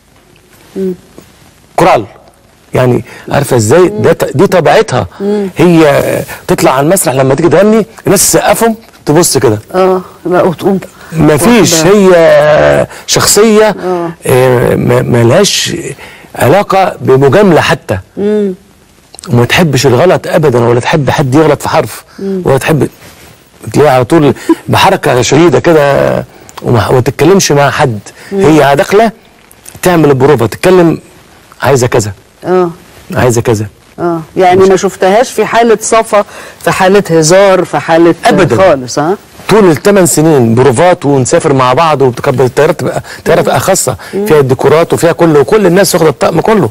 كورال يعني عارفه ازاي ده ط- دي طبيعتها هي تطلع على المسرح لما تيجي تغني الناس تسقفهم تبص كده اه لا وتقوم ما فيش واحدة- هي شخصية آه، ما ما لهاش علاقة بمجاملة حتى وما تحبش الغلط أبدا ولا تحب حد يغلط في حرف ولا تحب تلاقيها على طول بحركة شديدة كده وما وما تتكلمش مع حد هي داخلة تعمل البروفة تتكلم عايزة كذا اه عايزة كذا اه يعني ما شفتهاش في حالة صفا في حالة هزار في حالة أبداً. خالص ها طول الثمان سنين بروفات ونسافر مع بعض وبتكبر الطيارة تبقى طيارة تبقى خاصة فيها الديكورات وفيها كله وكل الناس واخدة الطقم كله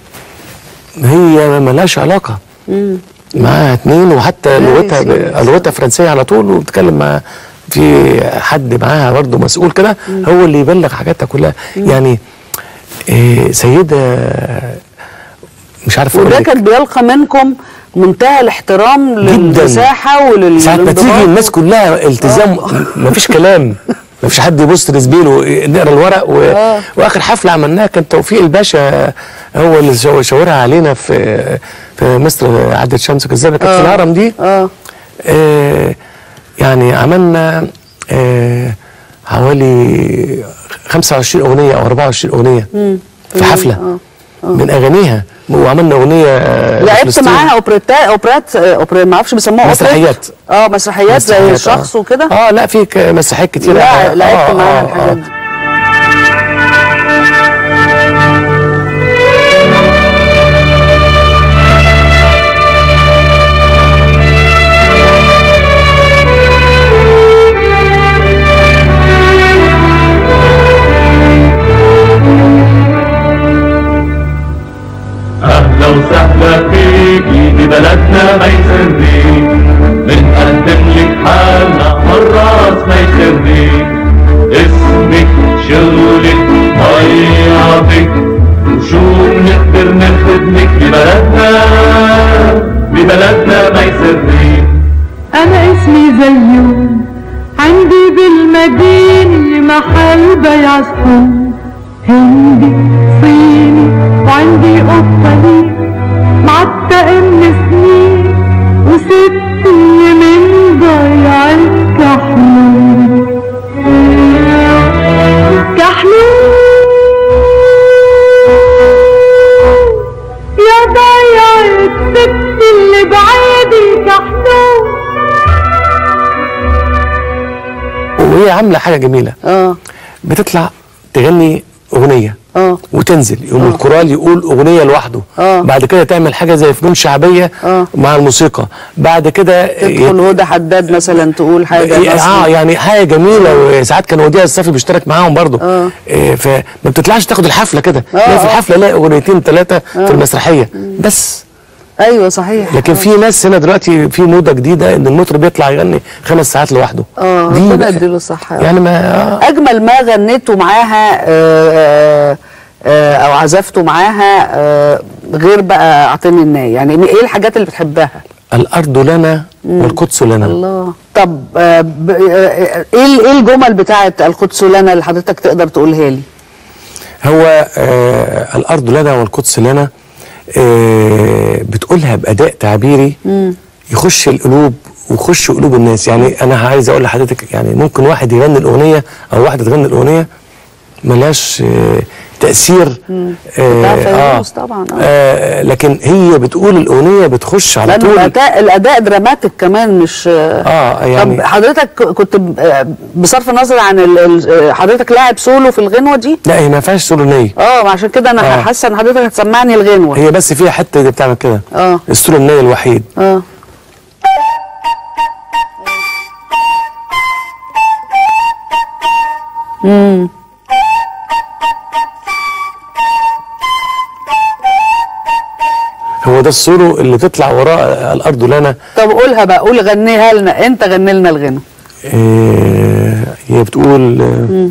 هي ملهاش علاقة معاها اتنين وحتى لغتها ب- لغتها فرنسية على طول وبتتكلم مع في حد معاها برضه مسؤول كده هو اللي يبلغ حاجاتها كلها يعني إيه سيدة مش عارف اقول وده لك كان بيلقى منكم منتهى الاحترام للمساحة ولل ساعة ما تيجي للانضباط. الناس كلها التزام مفيش كلام مفيش حد يبص لزميله نقرا الورق و... آه. واخر حفله عملناها كان توفيق الباشا هو اللي شو- شاورها علينا في في مصر عدت شمس كذابه كانت في الهرم دي اه آه يعني عملنا آه حوالي 25 اغنيه او 24 اغنيه في حفله من اغانيها وعملنا اغنيه آه، لعبت لفلسطين. معاها اوبريتا اوبرات اوبريت ما اعرفش بيسموها أوبريت. مسرحيات. اه مسرحيات زي مسرحيات، الشخص آه. وكده اه لا في ك- مسرحيات كتير لا لعبت آه، معاها آه، الحاجات آه. دي أهلا وسهلا فيكي ببلدنا ما يسري بنقدم لك حالنا والراس ما يخري اسمك شغلك ضيعتك وشو بنقدر نخدمك ببلدنا ببلدنا ما يسري أنا اسمي زيون عندي بالمدينة محل بيع سكون هندي صيني وعندي قطة لي معتقة من سنين وستي من ضيع الكحلون بعيدي كحلول وهي عامله حاجه جميله اه بتطلع تغني اغنيه اه وتنزل يقوم الكورال يقول اغنيه لوحده آه. بعد كده تعمل حاجه زي فنون شعبيه آه. مع الموسيقى بعد كده تدخل هدى حداد مثلا تقول حاجه اه مثلا. يعني حاجه جميله وساعات كان وديع الصافي بيشترك معاهم برضه آه. إيه فما بتطلعش تاخد الحفله كده آه، لا في آه. الحفله لا اغنيتين ثلاثه في المسرحيه بس ايوه صحيح لكن في ناس هنا دلوقتي في موضه جديده ان المطرب يطلع يغني خمس ساعات لوحده اه دي ربنا بقى- يديله الصحه يعني ما آه. اجمل ما غنيته معاها آه، آه، او عزفته معاها آه، غير بقى اعطيني الناي يعني ايه الحاجات اللي بتحبها الارض لنا والقدس لنا الله طب آه، ب- آه، ايه ال- ايه الجمل بتاعت القدس لنا اللي حضرتك تقدر تقولها لي هو آه الارض لنا والقدس لنا آه بتقولها باداء تعبيري يخش القلوب ويخش قلوب الناس يعني انا عايز اقول لحضرتك يعني ممكن واحد يغني الاغنيه او واحده تغني الاغنيه ملهاش آه تاثير بتاع فيروز طبعاً، آه. آه لكن هي بتقول الاغنيه بتخش على لانه طول الاداء الاداء دراماتيك كمان مش اه يعني طب حضرتك كنت ب- آه، بصرف النظر عن ال- ال- آه، حضرتك لاعب سولو في الغنوه دي لا هي ما ينفعش سولونيه اه عشان كده انا آه. حاسه ان حضرتك هتسمعني الغنوه هي بس فيها حته دي بتعمل كده اه السولونيه الوحيد اه هو ده السولو اللي تطلع وراه الارض لنا طب قولها بقى قول غنيها لنا انت غني لنا الغنى آه، هي بتقول آه،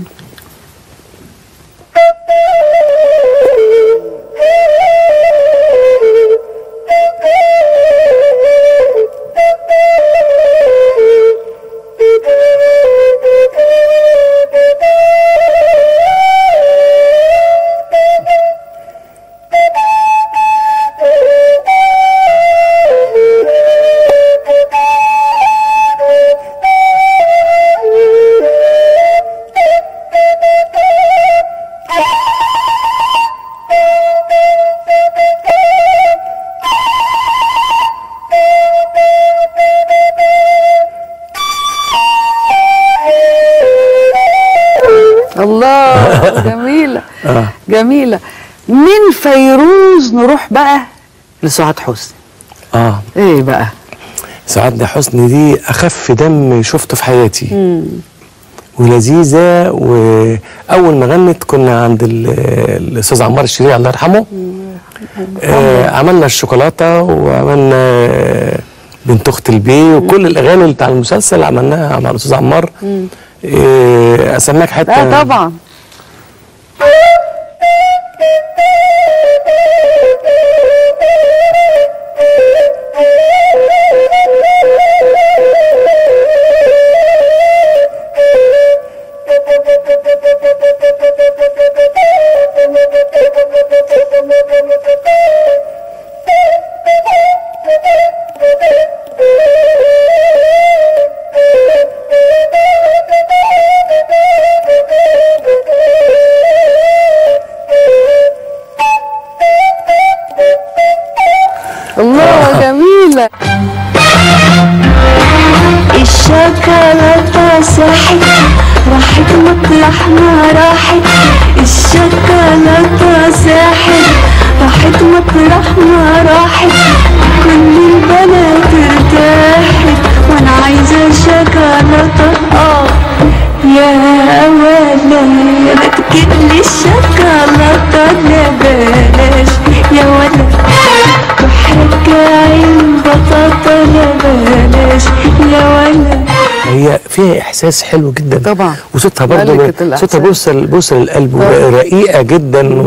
الله جميله جميله من فيروز نروح بقى لسعاد حسني اه ايه بقى سعاد حسني دي اخف دم شفته في حياتي ولذيذه واول ما غنت كنا عند ال- الاستاذ عمار الشريع الله يرحمه آه عملنا الشوكولاته وعملنا آه، بنت اخت البي وكل الاغاني اللي بتاع المسلسل عملناها مع الاستاذ عمار آه اسماك حته لا طبعا الله جميله الشوكولاتة صحت راحت مطرح ما راحت الشوكولاتة صحت راحت مطرح ما راحت كل البنات ارتاحت وانا عايزة شوكولاتة اه يا ولد كل الشوكولاتة لا بلاش يا ولد وحكاية البطاطا لا بلاش يا ولد هي فيها احساس حلو جدا طبعا. وصوتها برضه ملكة الإحساس. صوتها بوصل بوصل للقلب ورقيقه جدا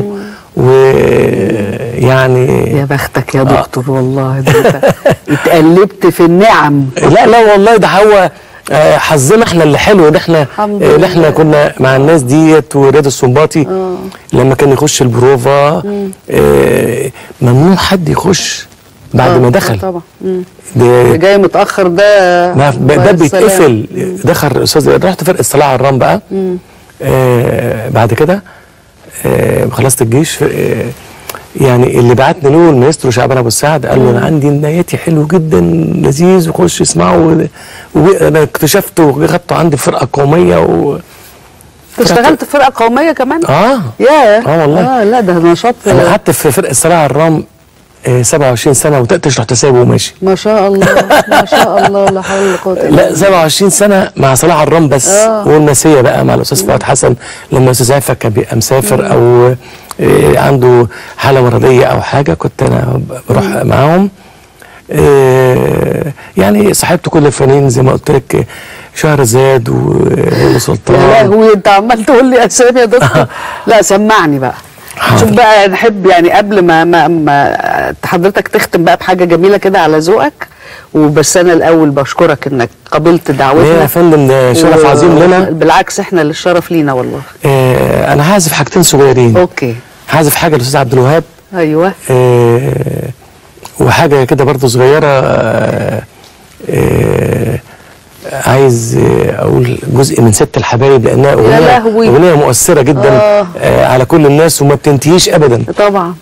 ويعني يا بختك يا دكتور والله ده انت اتقلبت في النعم لا لا والله ده هو آه، حظنا احنا اللي حلو ان احنا الحمد آه، ان لله. احنا كنا مع الناس ديت ورياض السنباطي لما كان يخش البروفا آه، ممنوع حد يخش بعد آه، ما آه، دخل طبعا مم. ده اللي جاي متاخر ده ما ب- ده الله بيتقفل دخل استاذ رحت فرقه صلاح عرام بقى آه بعد كده آه خلصت الجيش آه يعني اللي بعتني له المايسترو شعبان ابو السعد قال له انا عندي نياتي حلو جدا لذيذ وخش اسمعه وانا اكتشفته وخدته عندي في فرقه قوميه و انت اشتغلت في فرقه قوميه كمان؟ اه ياه اه والله. اه لا ده نشاط انا قعدت في فرقه صلاح الرام آه 27 سنه وتقتش رحت سايبه وماشي ما شاء الله ما شاء الله لا حول ولا قوه الا لا بالله 27 سنه مع صلاح الرام بس آه. والمسيه بقى مع الاستاذ فؤاد حسن لما الاستاذ عفه كان بيبقى مسافر او آه، عنده حاله مرضيه او حاجه كنت انا بروح معاهم آه، يعني صاحبت كل الفنانين زي ما قلت لك شهرزاد وهند يا سلطان لهوي انت عمال تقول لي اسامي يا دكتور لا سمعني بقى حاضر. شوف بقى نحب يعني قبل ما ما, ما حضرتك تختم بقى بحاجه جميله كده على ذوقك وبس انا الاول بشكرك انك قبلت ليه دعوتنا يا فندم ده شرف و- عظيم لنا بالعكس احنا اللي الشرف لينا والله آه، انا هعزف حاجتين صغيرين اوكي هعزف حاجه للاستاذ عبد الوهاب ايوه آه، وحاجه كده برضو صغيره آه، آه، عايز آه، اقول جزء من ست الحبايب لانها اغنيه لهوي. اغنيه مؤثره جدا آه. آه، على كل الناس وما بتنتهيش ابدا طبعا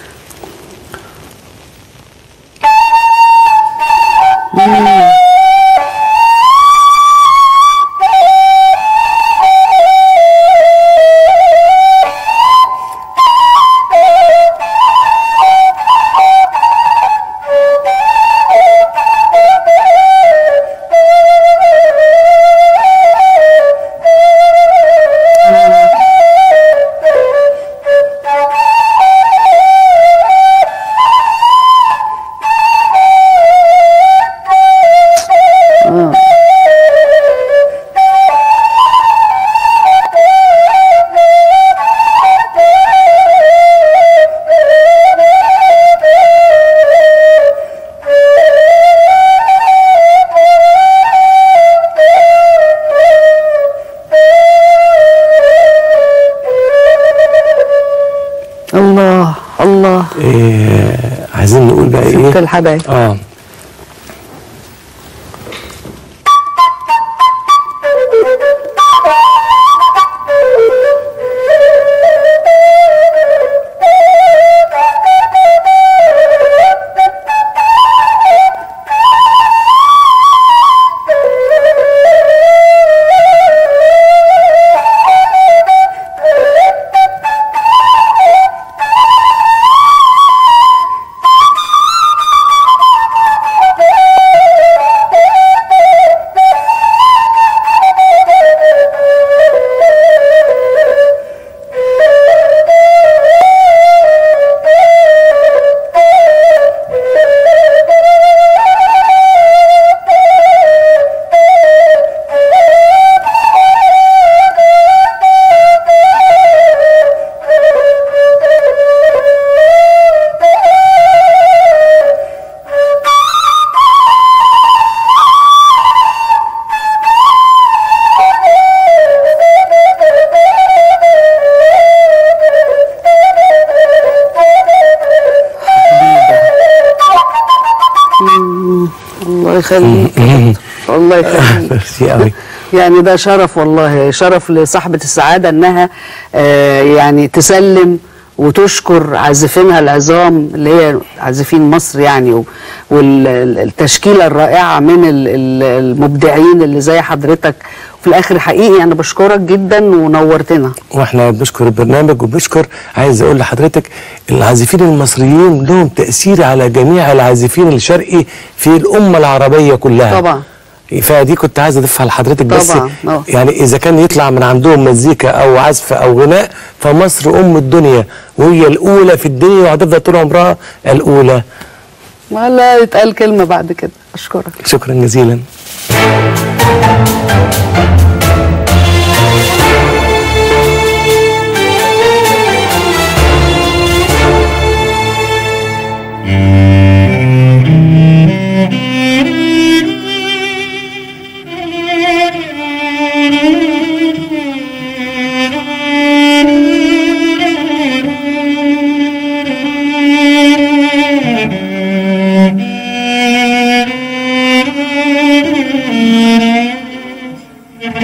الله الله آه، عايزين نقول بقى ست ايه الحبايب اه الله يخليك الله يخليك ميرسي قوي يعني ده شرف والله شرف لصاحبة السعادة انها آه يعني تسلم وتشكر عازفينها العظام اللي هي عازفين مصر يعني والتشكيلة الرائعة من ال- ال- المبدعين اللي زي حضرتك في الاخر حقيقي انا بشكرك جدا ونورتنا واحنا بنشكر البرنامج وبنشكر عايز اقول لحضرتك العازفين المصريين لهم تاثير على جميع العازفين الشرقي في الامه العربيه كلها طبعا فدي كنت عايز اضيفها لحضرتك بس طبعاً، آه. يعني اذا كان يطلع من عندهم مزيكا او عزف او غناء فمصر ام الدنيا وهي الاولى في الدنيا وهتفضل طول عمرها الاولى ولا يتقال كلمة بعد كده اشكرك شكرا جزيلا Thank you.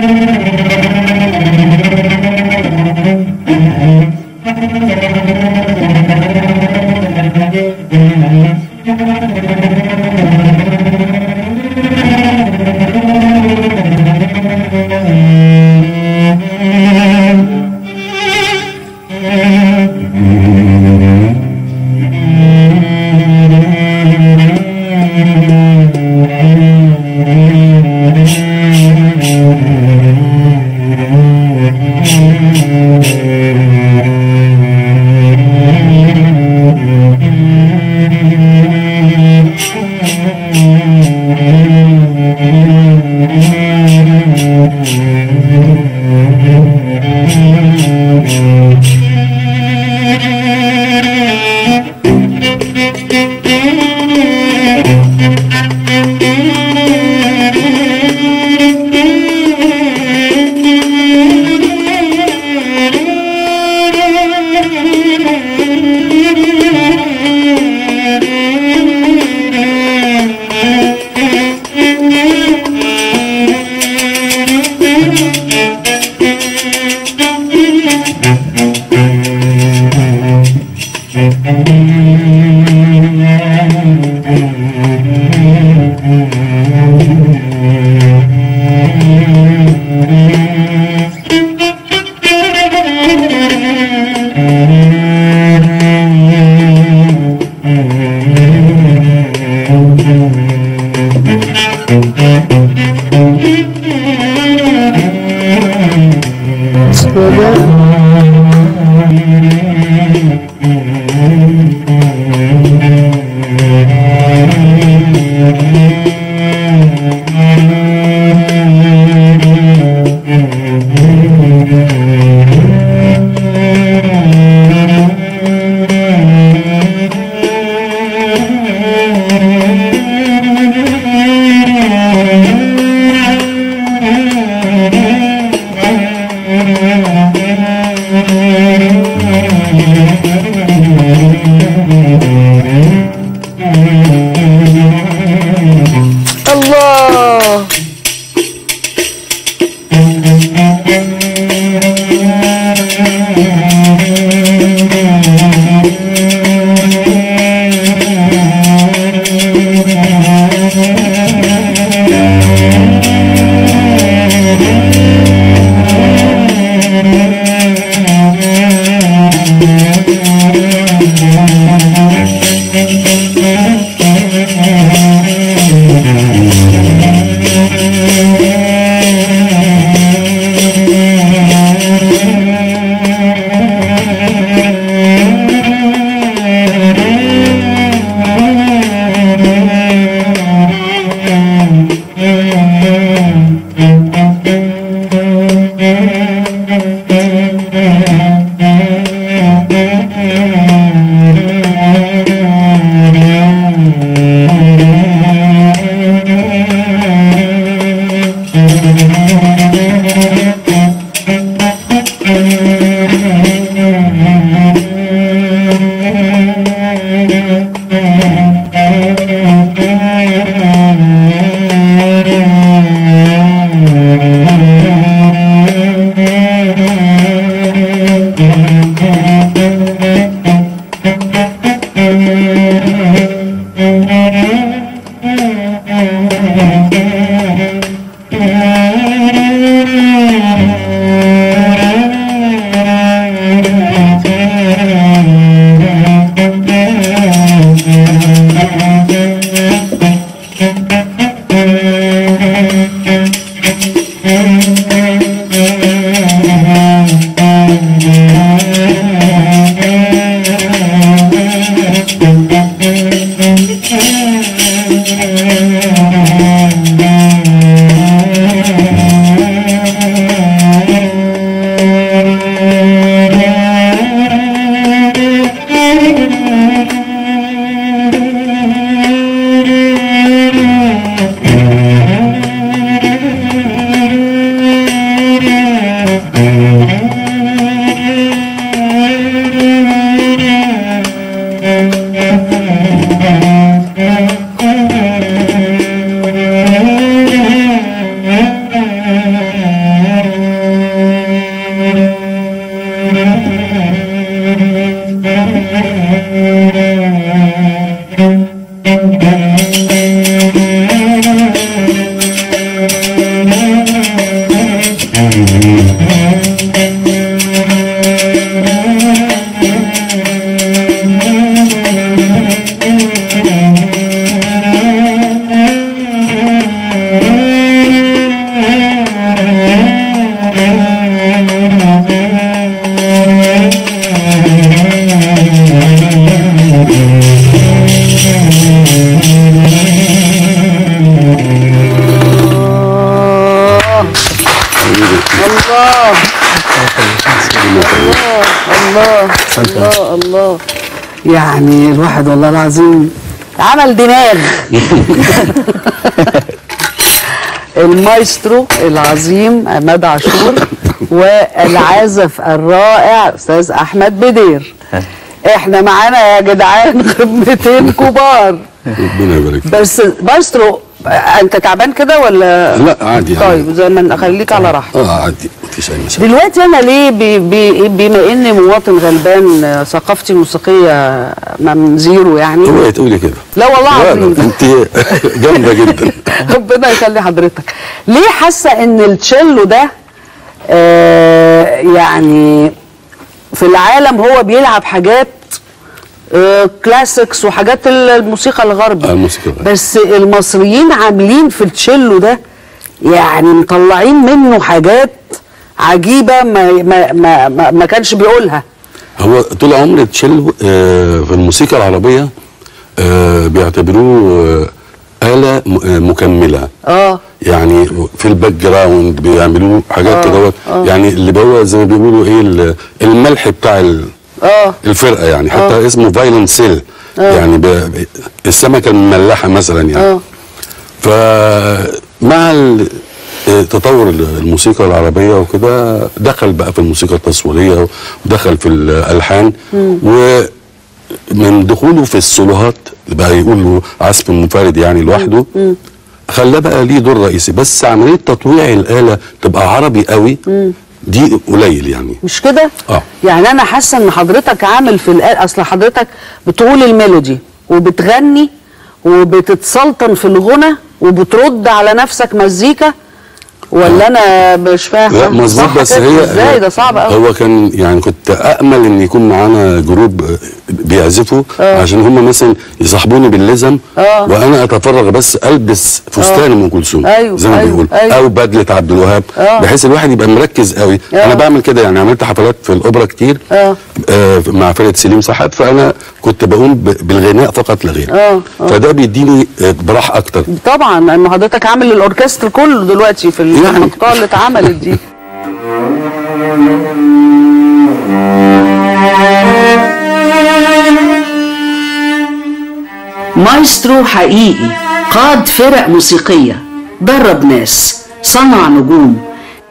الله Thank you. الله الله الله الله يعني الواحد والله العظيم عمل دماغ المايسترو العظيم عماد عاشور والعازف الرائع استاذ احمد بدير احنا معانا يا جدعان خدمتين كبار ربنا يبارك فيك بس مايسترو انت تعبان كده ولا لا عادي يعني. طيب زي ما خليك على راحتك اه عادي مفيش اي مشاكل دلوقتي انا ليه بي بي بما اني مواطن غلبان آه، ثقافتي الموسيقيه من زيرو يعني اوعي تقولي كده لا والله لا عظيم لا انت جامده جدا ربنا يخلي حضرتك ليه حاسه ان التشيلو ده آه يعني في العالم هو بيلعب حاجات آه كلاسيكس وحاجات الموسيقى الغربي آه، الموسيقى الغربي. بس المصريين عاملين في التشيلو ده يعني مطلعين منه حاجات عجيبه ما ما ما, ما, ما كانش بيقولها هو طول عمر التشيلو آه في الموسيقى العربيه آه بيعتبروه آه آلة م- آه، مكملة اه يعني في الباك جراوند بيعملوا حاجات كده يعني اللي هو زي ما بيقولوا ايه ال- الملح بتاع ال- اه الفرقه يعني حتى اسمه فايلنت سيل يعني ب- ب- السمكه المملحه مثلا يعني اه فمع ال- تطور الموسيقى العربية وكده دخل بقى في الموسيقى التصويرية ودخل في الألحان ومن دخوله في السولوهات بقى يقول له عزف منفرد يعني لوحده خلاه بقى ليه دور رئيسي بس عملية تطويع الآلة تبقى عربي قوي دي قليل يعني مش كده؟ آه. يعني انا حاسه ان حضرتك عامل في الآل اصل حضرتك بتقول الميلودي وبتغني وبتتسلطن في الغنى وبترد على نفسك مزيكا ولا انا مش فاهم لا مظبوط صح بس كده؟ هي ازاي ده صعب قوي هو كان يعني كنت امل ان يكون معانا جروب بيعزفوا عشان هم مثلا يصاحبوني باللزم آه. وانا اتفرغ بس البس فستان ام كلثوم أيوه، زي ما أيوه، بيقول أيوه. او بدله عبد الوهاب آه. بحيث الواحد يبقى مركز قوي آه. انا بعمل كده يعني عملت حفلات في الاوبرا كتير آه. آه مع فرقه سليم صحاب فانا كنت بقوم ب- بالغناء فقط لا غير آه، آه. فده بيديني آه، براح اكتر طبعا لان حضرتك عامل الاوركستر كله دلوقتي في يعني. المقطوعه اللي اتعملت دي مايسترو حقيقي قاد فرق موسيقية درب ناس صنع نجوم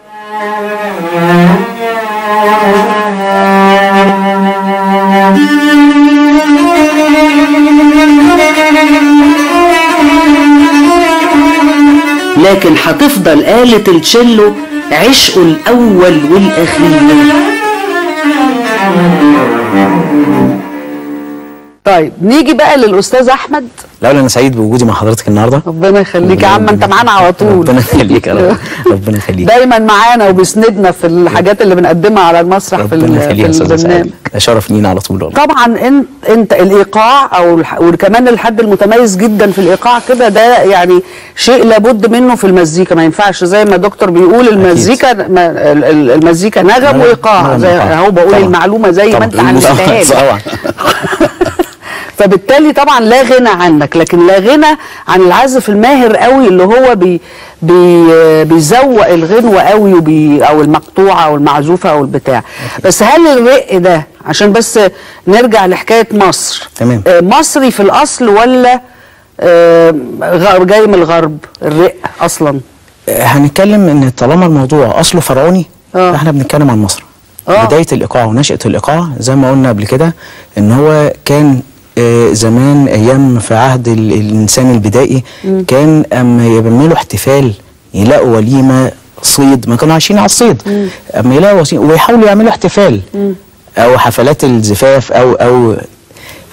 لكن هتفضل آلة التشيلو عشقه الأول والأخير طيب نيجي بقى للأستاذ أحمد الاول انا سعيد بوجودي مع حضرتك النهارده ربنا يخليك يا عم انت معانا على طول ربنا يخليك يا رب ربنا يخليك دايما معانا وبيسندنا في الحاجات اللي بنقدمها على المسرح في, ربنا ال- يخليك في يا استاذ البرنامج سعيد ده شرف لينا على طول والله طبعا انت انت الايقاع او الح- وكمان الحد المتميز جدا في الايقاع كده ده يعني شيء لابد منه في المزيكا ما ينفعش زي ما دكتور بيقول المزيكا ما ال- ال- المزيكا نغم نغم- وايقاع نغم زي وإيقاع. اهو بقول طبعاً. المعلومه زي ما انت طبعاً. علمتها لي طبعا فبالتالي طبعا لا غنى عنك لكن لا غنى عن العازف الماهر قوي اللي هو بي بي بيزوق الغنوة قوي وبي او المقطوعة او المعزوفة او البتاع بس هل الرق ده عشان بس نرجع لحكاية مصر تمام. آه، مصري في الاصل ولا آه، غ- جاي من الغرب الرق اصلا هنتكلم ان طالما الموضوع اصله فرعوني آه. احنا بنتكلم عن مصر آه. بدايه الايقاع ونشاه الايقاع زي ما قلنا قبل كده ان هو كان آه، زمان ايام في عهد ال- الانسان البدائي كان اما يعملوا احتفال يلاقوا وليمه صيد ما كانوا عايشين على الصيد اما يلاقوا وسي- ويحاولوا يعملوا احتفال او حفلات الزفاف او او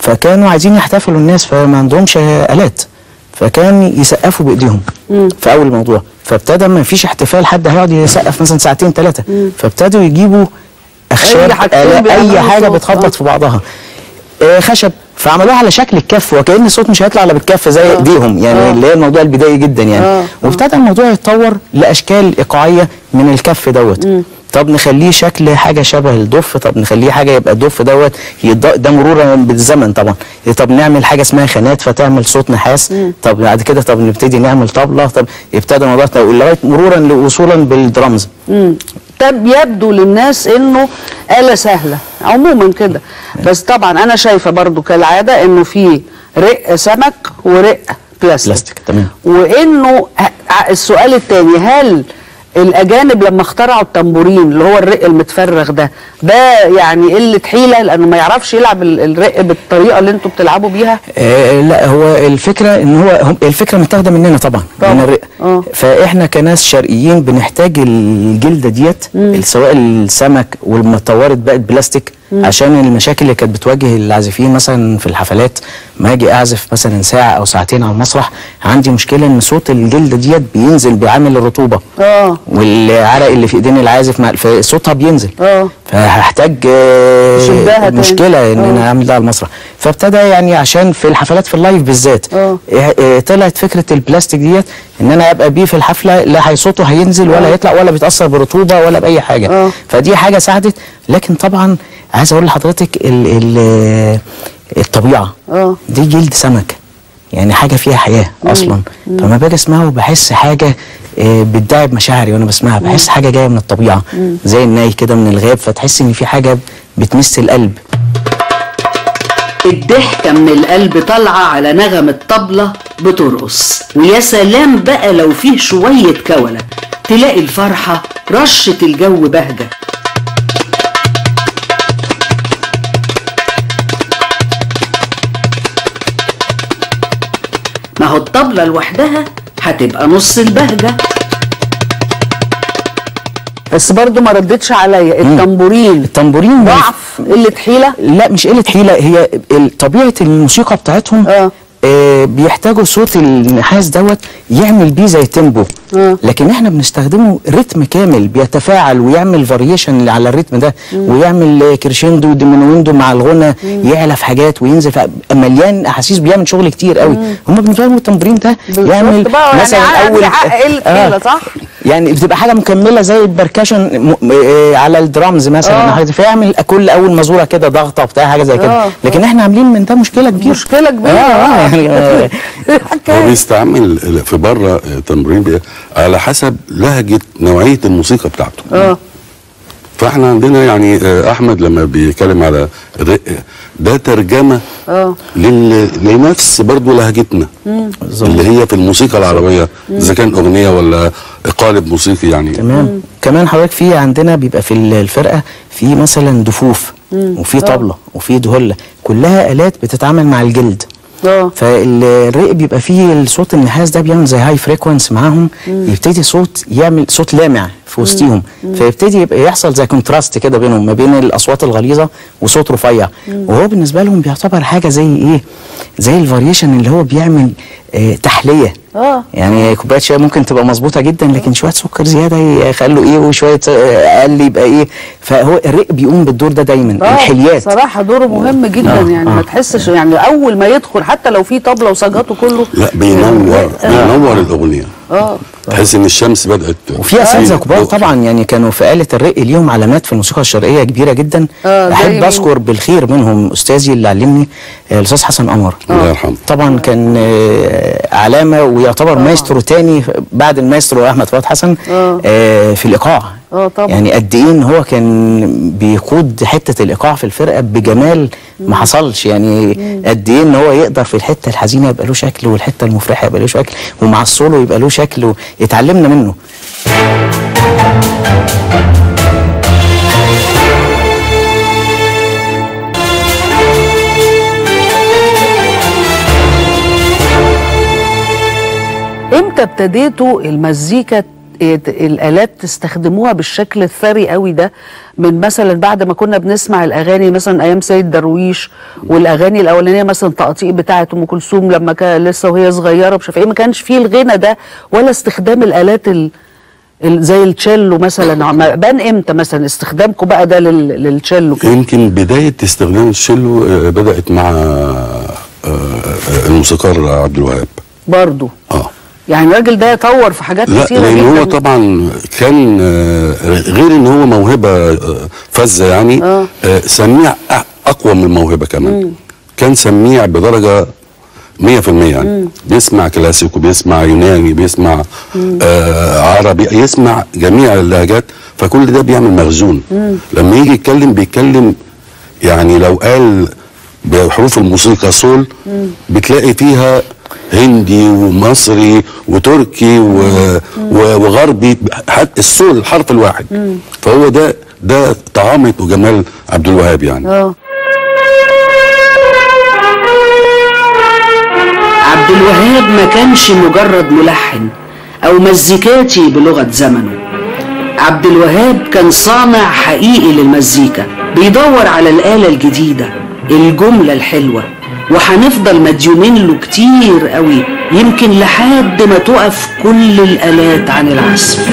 فكانوا عايزين يحتفلوا الناس فما عندهمش آلات فكان يسقفوا بايديهم في اول الموضوع فابتدى ما فيش احتفال حد هيقعد يسقف مثلا ساعتين ثلاثه فابتدوا يجيبوا اخشاب أي حاجتين آلات، بيعملوا اي حاجه صوت. بتخبط آه. في بعضها آه، خشب فعملوها على شكل الكف وكأن الصوت مش هيطلع الا بالكف زي ايديهم يعني اللي هي الموضوع البدائي جدا يعني وابتدى الموضوع يتطور لاشكال ايقاعيه من الكف دوت طب نخليه شكل حاجه شبه الدف طب نخليه حاجه يبقى الدف دوت يض- ده مرورا بالزمن طبعا طب نعمل حاجه اسمها خانات فتعمل صوت نحاس طب بعد كده طب نبتدي نعمل طبله طب ابتدى الموضوع ده لغايه مرورا وصولا بالدرامز طب يبدو للناس انه آلة سهلة عموما كده بس طبعا انا شايفة برضو كالعادة انه في رق سمك ورق بلاستيك, بلاستيك، تمام. وانه ه- السؤال التاني هل الاجانب لما اخترعوا التنبورين اللي هو الرق المتفرغ ده ده يعني قله حيله لانه ما يعرفش يلعب ال- الرق بالطريقه اللي انتوا بتلعبوا بيها آه لا هو الفكره ان هو هم الفكره متاخده مننا طبعا طبعاً. من الرق آه. فاحنا كناس شرقيين بنحتاج الجلده ديت سواء السمك والمطورت بقت بلاستيك عشان المشاكل اللي كانت بتواجه العازفين مثلا في الحفلات ما اجي اعزف مثلا ساعه او ساعتين على المسرح عندي مشكله ان صوت الجلده ديت بينزل بعامل الرطوبه اه والعرق اللي في ايدين العازف مع صوتها بينزل اه فهحتاج آه، تشدها تاني. مشكله ان آه. انا اعمل ده على المسرح فابتدى يعني عشان في الحفلات في اللايف بالذات آه. إيه- إيه طلعت فكره البلاستيك ديت ان انا ابقى بيه في الحفله لا هي صوته هينزل ولا هيطلع ولا بيتاثر برطوبه ولا باي حاجه آه. فدي حاجه ساعدت لكن طبعا عايز اقول لحضرتك ال ال الطبيعه اه دي جلد سمك يعني حاجه فيها حياه اصلا فما باجي اسمعه بحس حاجه آه، بتدعي بمشاعري وانا بسمعها بحس حاجه جايه من الطبيعه زي الناي كده من الغاب فتحس ان في حاجه بتمس القلب الضحكة من القلب طالعة على نغم الطبلة بترقص ويا سلام بقى لو فيه شوية كولة تلاقي الفرحة رشة الجو بهجة ما هو الطبلة لوحدها هتبقى نص البهجة بس برضو ما ردتش عليا التنبورين التنبورين ضعف قله حيله لا مش قله حيله هي ال- طبيعه الموسيقى بتاعتهم اه آه بيحتاجوا صوت النحاس دوت يعمل بيه زي تيمبو آه. لكن احنا بنستخدمه رتم كامل بيتفاعل ويعمل فاريشن على الريتم ده ويعمل آه، كريشندو وديمينويندو مع الغنى يعلى في حاجات وينزل في مليان احاسيس بيعمل شغل كتير قوي هم بالنسبه لهم التمرين ده يعمل بالظبط بقى، يعني مثلا عقل- اول عقل قلة حيلة، صح؟ يعني بتبقى حاجه مكمله زي البركشن م... آه، على الدرامز مثلا آه. فيعمل كل اول مزوره كده ضغطه بتاع حاجه زي كده آه. لكن احنا عاملين من ده مشكله كبيره مشكله كبيره اه اه يعني آه، هو بيستعمل في بره تمرين بي- على حسب لهجه نوعيه الموسيقى بتاعته اه فاحنا عندنا يعني آه، احمد لما بيتكلم على الرق ده ترجمه اه لل... لنفس برضه لهجتنا اللي هي في الموسيقى العربيه اذا كان اغنيه ولا قالب موسيقي يعني تمام كمان حضرتك في عندنا بيبقى في ال- الفرقه في مثلا دفوف وفي طبله وفي دهله كلها الات بتتعامل مع الجلد اه فالرق بيبقى فيه الصوت النحاس ده بيعمل زي هاي فريكونس معاهم يبتدي صوت يعمل صوت لامع في وسطهم فيبتدي يبقى يحصل زي كونتراست كده بينهم ما بين الاصوات الغليظه وصوت رفيع وهو بالنسبه لهم بيعتبر حاجه زي ايه زي الفاريشن اللي هو بيعمل آه تحليه اه يعني كوبايه شاي ممكن تبقى مظبوطه جدا لكن شويه سكر زياده يخلوا ايه وشويه آه، اقل يبقى ايه فهو الرق بيقوم بالدور ده دايما آه، الحليات صراحه دوره مهم جدا آه، يعني ما آه. تحسش يعني اول ما يدخل حتى لو في طبله وسجاته كله لا بينور بينور الاغنيه اه تحس ان الشمس بدات وفي اساتذه كبار طبعا يعني كانوا في آلة الرق ليهم علامات في الموسيقى الشرقيه كبيره جدا آه، زي احب مين؟ اذكر بالخير منهم استاذي اللي علمني آه، الاستاذ حسن قمر الله يرحمه طبعا كان آه، علامه ويعتبر مايسترو تاني بعد المايسترو احمد فؤاد حسن آه. آه، في الايقاع اه طبعا يعني قد ايه ان هو كان بيقود حته الايقاع في الفرقه بجمال ما حصلش يعني قد ايه ان هو يقدر في الحته الحزينه يبقى له شكل والحته المفرحه يبقى له شكل ومع السولو يبقى له شكل اتعلمنا منه امتى ابتديتوا المزيكا يت- الالات تستخدموها بالشكل الثري قوي ده من مثلا بعد ما كنا بنسمع الاغاني مثلا ايام سيد درويش والاغاني الاولانيه مثلا تقطيع بتاعه ام كلثوم لما كان لسه وهي صغيره مش عارف ايه ما كانش فيه الغنى ده ولا استخدام الالات ال ال- زي التشيلو مثلا عم- بان امتى مثلا استخدامكم بقى ده لل- للتشيلو كده يمكن بدايه استخدام الشيلو آه، بدات مع آه، آه، الموسيقار عبد الوهاب برضه اه يعني الراجل ده يطور في حاجات لا كتيره لان جدا هو طبعا كان آه، غير ان هو موهبه آه، فذه يعني آه. آه، سميع أ- اقوى من الموهبه كمان كان سميع بدرجه 100% يعني بيسمع كلاسيك وبيسمع يوناني بيسمع آه عربي يسمع جميع اللهجات فكل ده بيعمل مخزون لما يجي يتكلم بيتكلم يعني لو قال بحروف الموسيقى صول بتلاقي فيها هندي ومصري وتركي و... و... وغربي حتى الصول الحرف الواحد فهو ده ده طعامة وجمال عبد الوهاب يعني اه عبد الوهاب ما كانش مجرد ملحن او مزيكاتي بلغة زمنه عبد الوهاب كان صانع حقيقي للمزيكا بيدور على الآلة الجديدة الجملة الحلوة وهنفضل مديونين له كتير قوي يمكن لحد ما تقف كل الآلات عن العزف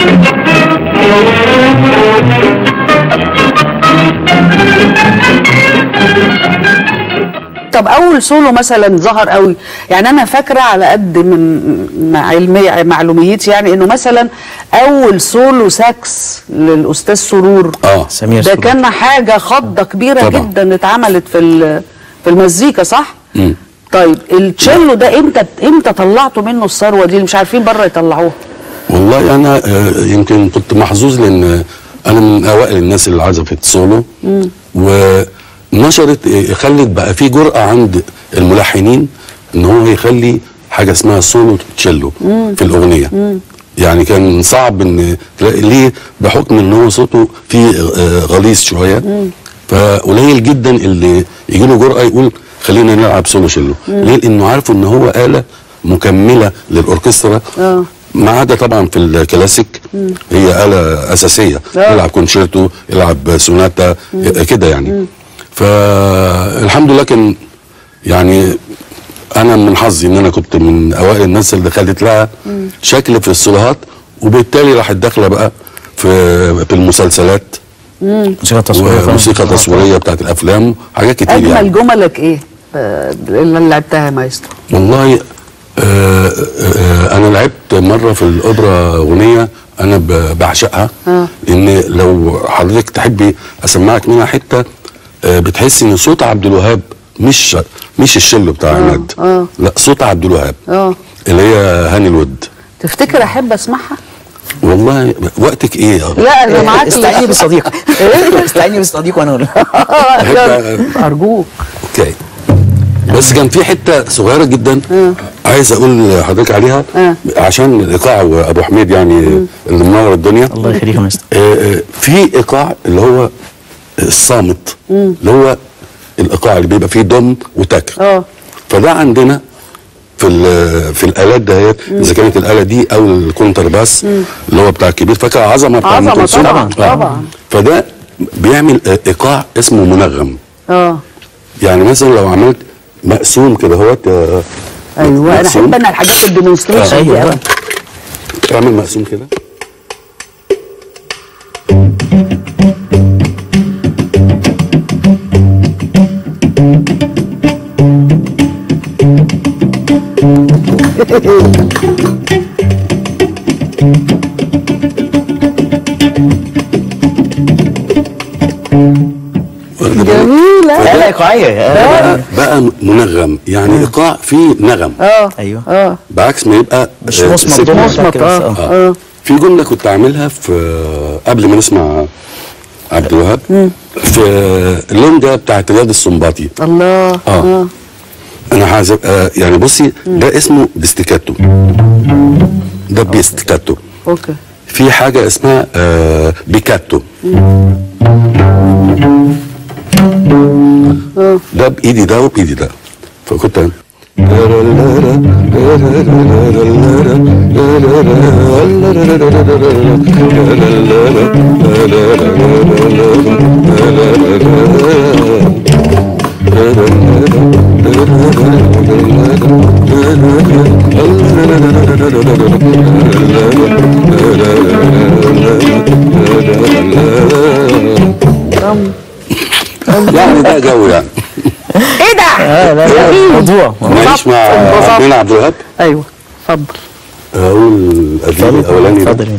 طب اول سولو مثلا ظهر قوي يعني انا فاكره على قد من مع علمي معلوميتي يعني انه مثلا اول سولو ساكس للاستاذ سرور اه سمير ده سرور. كان حاجه خضه كبيره طبعا. جدا اتعملت في ال- في المزيكا صح مم. طيب التشيلو ده امتى امتى طلعتوا منه الثروه دي اللي مش عارفين بره يطلعوها والله انا آه، يمكن كنت محظوظ لان انا من اوائل الناس اللي عزفت سولو ونشرت آه، خلت بقى في جرأة عند الملحنين ان هو يخلي حاجة اسمها سولو تشيلو في الاغنية يعني كان صعب ان تلاقي ليه بحكم ان هو صوته فيه آه، غليظ شوية فقليل جدا اللي يجي له جرأة يقول خلينا نلعب سولو شيلو ليه لانه عارف ان هو آلة مكملة للاوركسترا اه ما عدا طبعا في الكلاسيك هي آلة أساسية آه. يلعب كونشيرتو يلعب سوناتا كده يعني فالحمد لله كان يعني أنا من حظي إن أنا كنت من أوائل الناس اللي خدت لها شكل في الصلاحات وبالتالي راحت داخلة بقى في في المسلسلات موسيقى تصويريه فعلا. وموسيقى تصويرية بتاعت الأفلام حاجات كتير اجمل يعني جملك ايه آه، اللي لعبتها يا مايسترو والله آه آه انا لعبت مره في الاوبرا اغنيه انا ب- بعشقها آه. لان لو حضرتك تحبي اسمعك منها حته آه بتحسي ان صوت عبد الوهاب مش مش الشلو بتاع عماد آه. لا صوت عبد الوهاب اه اللي هي هاني الود تفتكر احب اسمعها والله وقتك ايه يا لا انا معاك استعيني بالصديق استعيني بالصديق وانا اقول أحب- ارجوك اوكي بس كان في حته صغيره جدا عايز اقول لحضرتك عليها آه. عشان الايقاع ابو حميد يعني اللي منور الدنيا الله يخليك يا مستر آه، آه، في ايقاع اللي هو الصامت اللي هو الايقاع اللي بيبقى فيه دم وتك اه فده عندنا في ال- في الالات دهيت اذا كانت الاله دي او الكونتر باس اللي هو بتاع الكبير فاكر عظمه بتاع أم عظمة كلثوم؟ طبعاً، آه. طبعاً. فده بيعمل آه، ايقاع اسمه منغم اه يعني مثلا لو عملت مقسوم كده اهوت آه، ايوه انا مقسوم. احب انا الحاجات الديمونستريشن دي أيوة. قوي اعمل مقسوم كده جميله لا لا ايقاعيه بقى, بقى منغم يعني ايقاع فيه نغم اه ايوه اه بعكس ما يبقى مش آه، مصمت سيجنال. ضمن مصمت، كده بس، آه. آه. في جمله كنت عاملها في آه، قبل ما نسمع عبد الوهاب في اللون ده بتاعت رياض السنباطي الله اه اه انا عايز آه يعني بصي ده اسمه بيستيكاتو ده بيستيكاتو اوكي في حاجه اسمها آه بيكاتو ده بايدي ده وبايدي ده فكنت يعني ده جو يعني ايه ده؟ اه لا لا موضوع نعيش مع انبسطت. عبدين عبد الوهاب ايوه اتفضل اقول قديم الاولاني ده اتفضل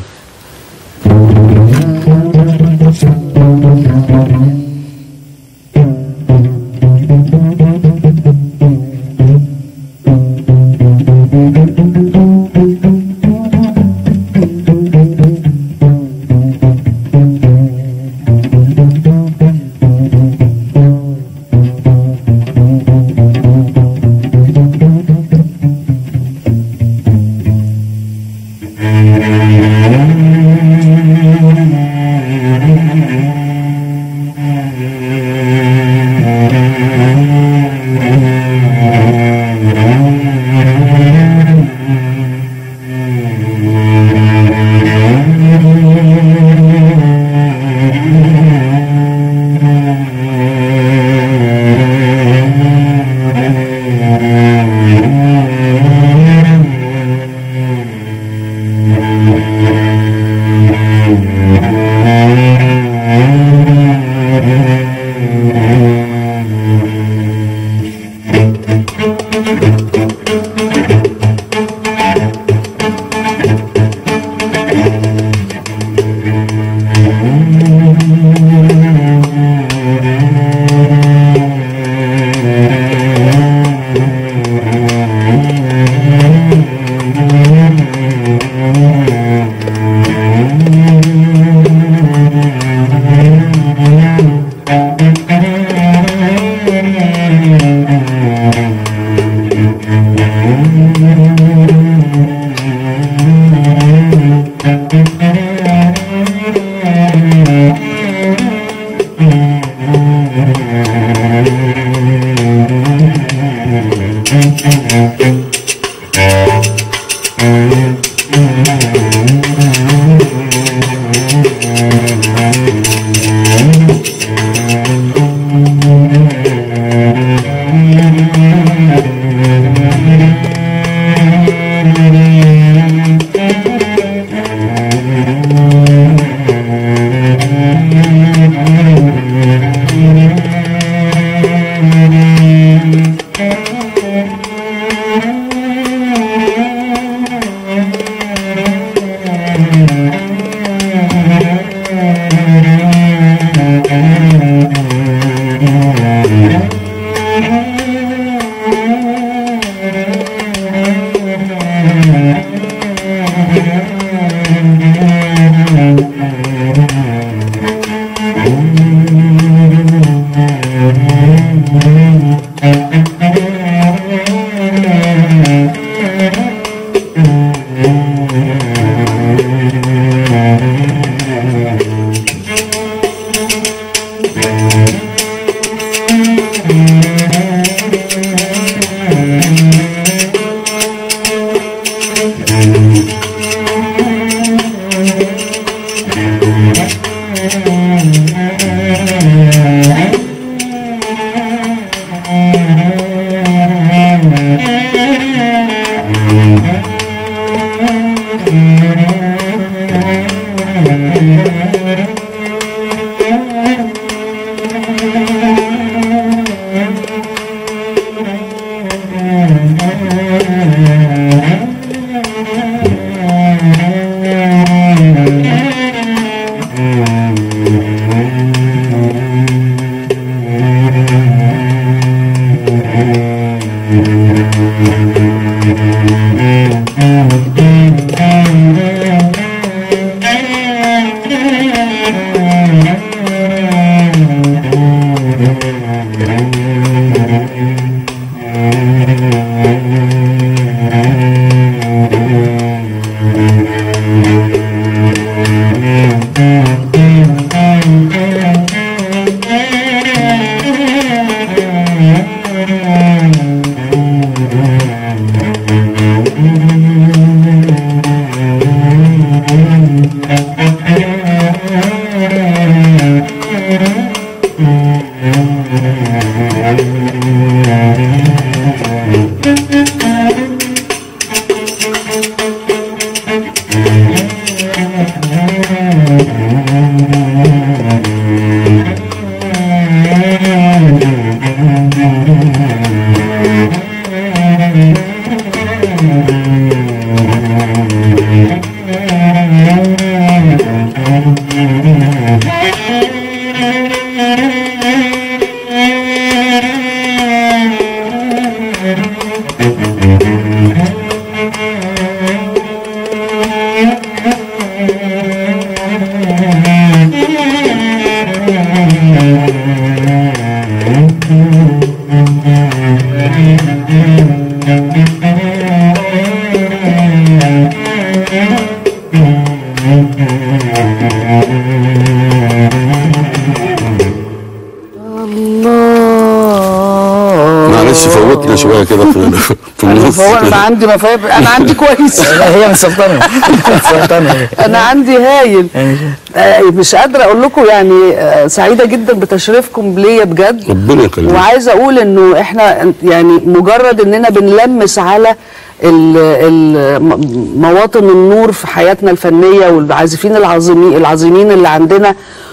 معلش فوتنا شويه كده في في النص هو انا كده. عندي مفاهيم انا عندي كويس هي مسلطنه مسلطنه انا عندي هايل آه، مش قادره اقول لكم يعني آه، سعيده جدا بتشريفكم ليا بجد ربنا يخليك وعايزه اقول انه احنا يعني مجرد اننا بنلمس على ال- ال- م- مواطن النور في حياتنا الفنيه والعازفين العظيمين العظيمين اللي عندنا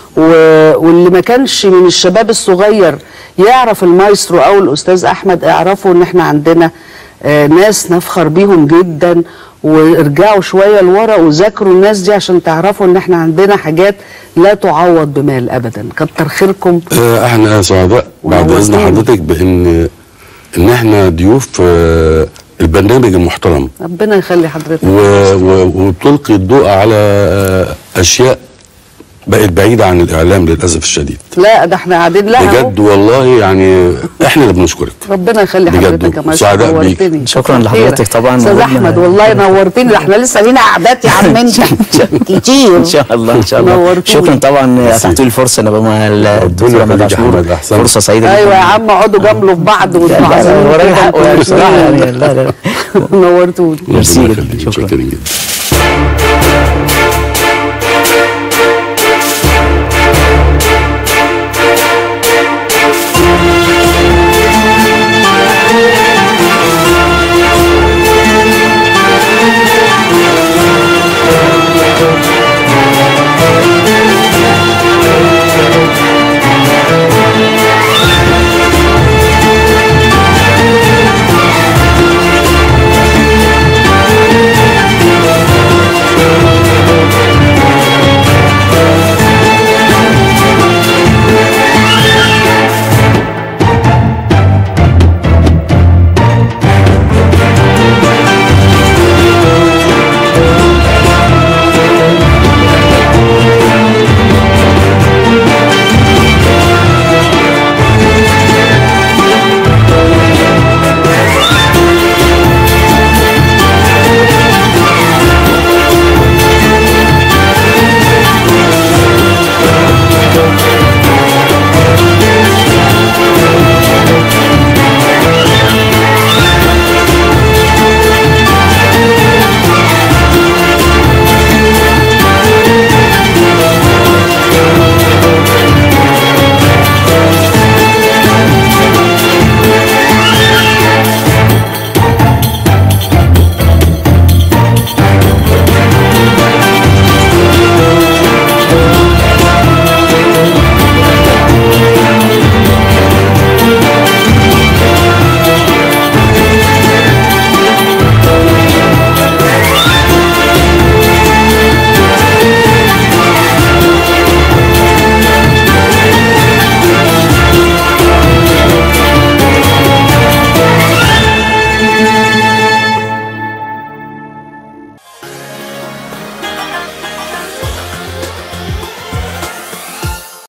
و- واللي ما كانش من الشباب الصغير يعرف المايسترو او الاستاذ احمد اعرفوا ان احنا عندنا آه، ناس نفخر بيهم جدا وارجعوا شويه لورا وذاكروا الناس دي عشان تعرفوا ان احنا عندنا حاجات لا تعوض بمال ابدا كتر خيركم آه، احنا سعداء بعد اذن ونورتينا. حضرتك بان ان احنا ضيوف آه، البرنامج المحترم ربنا يخلي حضرتك و... و... وبتلقي الضوء على آه، اشياء بقت بعيده عن الاعلام للاسف الشديد لا ده احنا قاعدين لها أهو. بجد والله يعني احنا اللي بنشكرك ربنا يخلي بجد حضرتك يا مايسترو سعداء بيك. نورتني شكراً كتر لحضرتك خيرك. طبعاً. استاذ وقلنا- احمد والله نورتني ده احنا لسه لينا قعدات يا عم انت كتير ان شاء الله ان شاء الله نورتوني. شكرا طبعا اتحتوا لي الفرصه انا بقى مع الدكتور احمد يخليك يا عاشور أحمد، أحسنت. فرصه سعيده جدا ايوه يا عم اقعدوا جنبه في بعض لا، لا، لا، وتعظموا وراجل كده حقه يعني انتوا بصراحه يعني الاتنين. لا لا نورتوني ميرسي ربنا جدا يخليك، شكرا شكرا جدا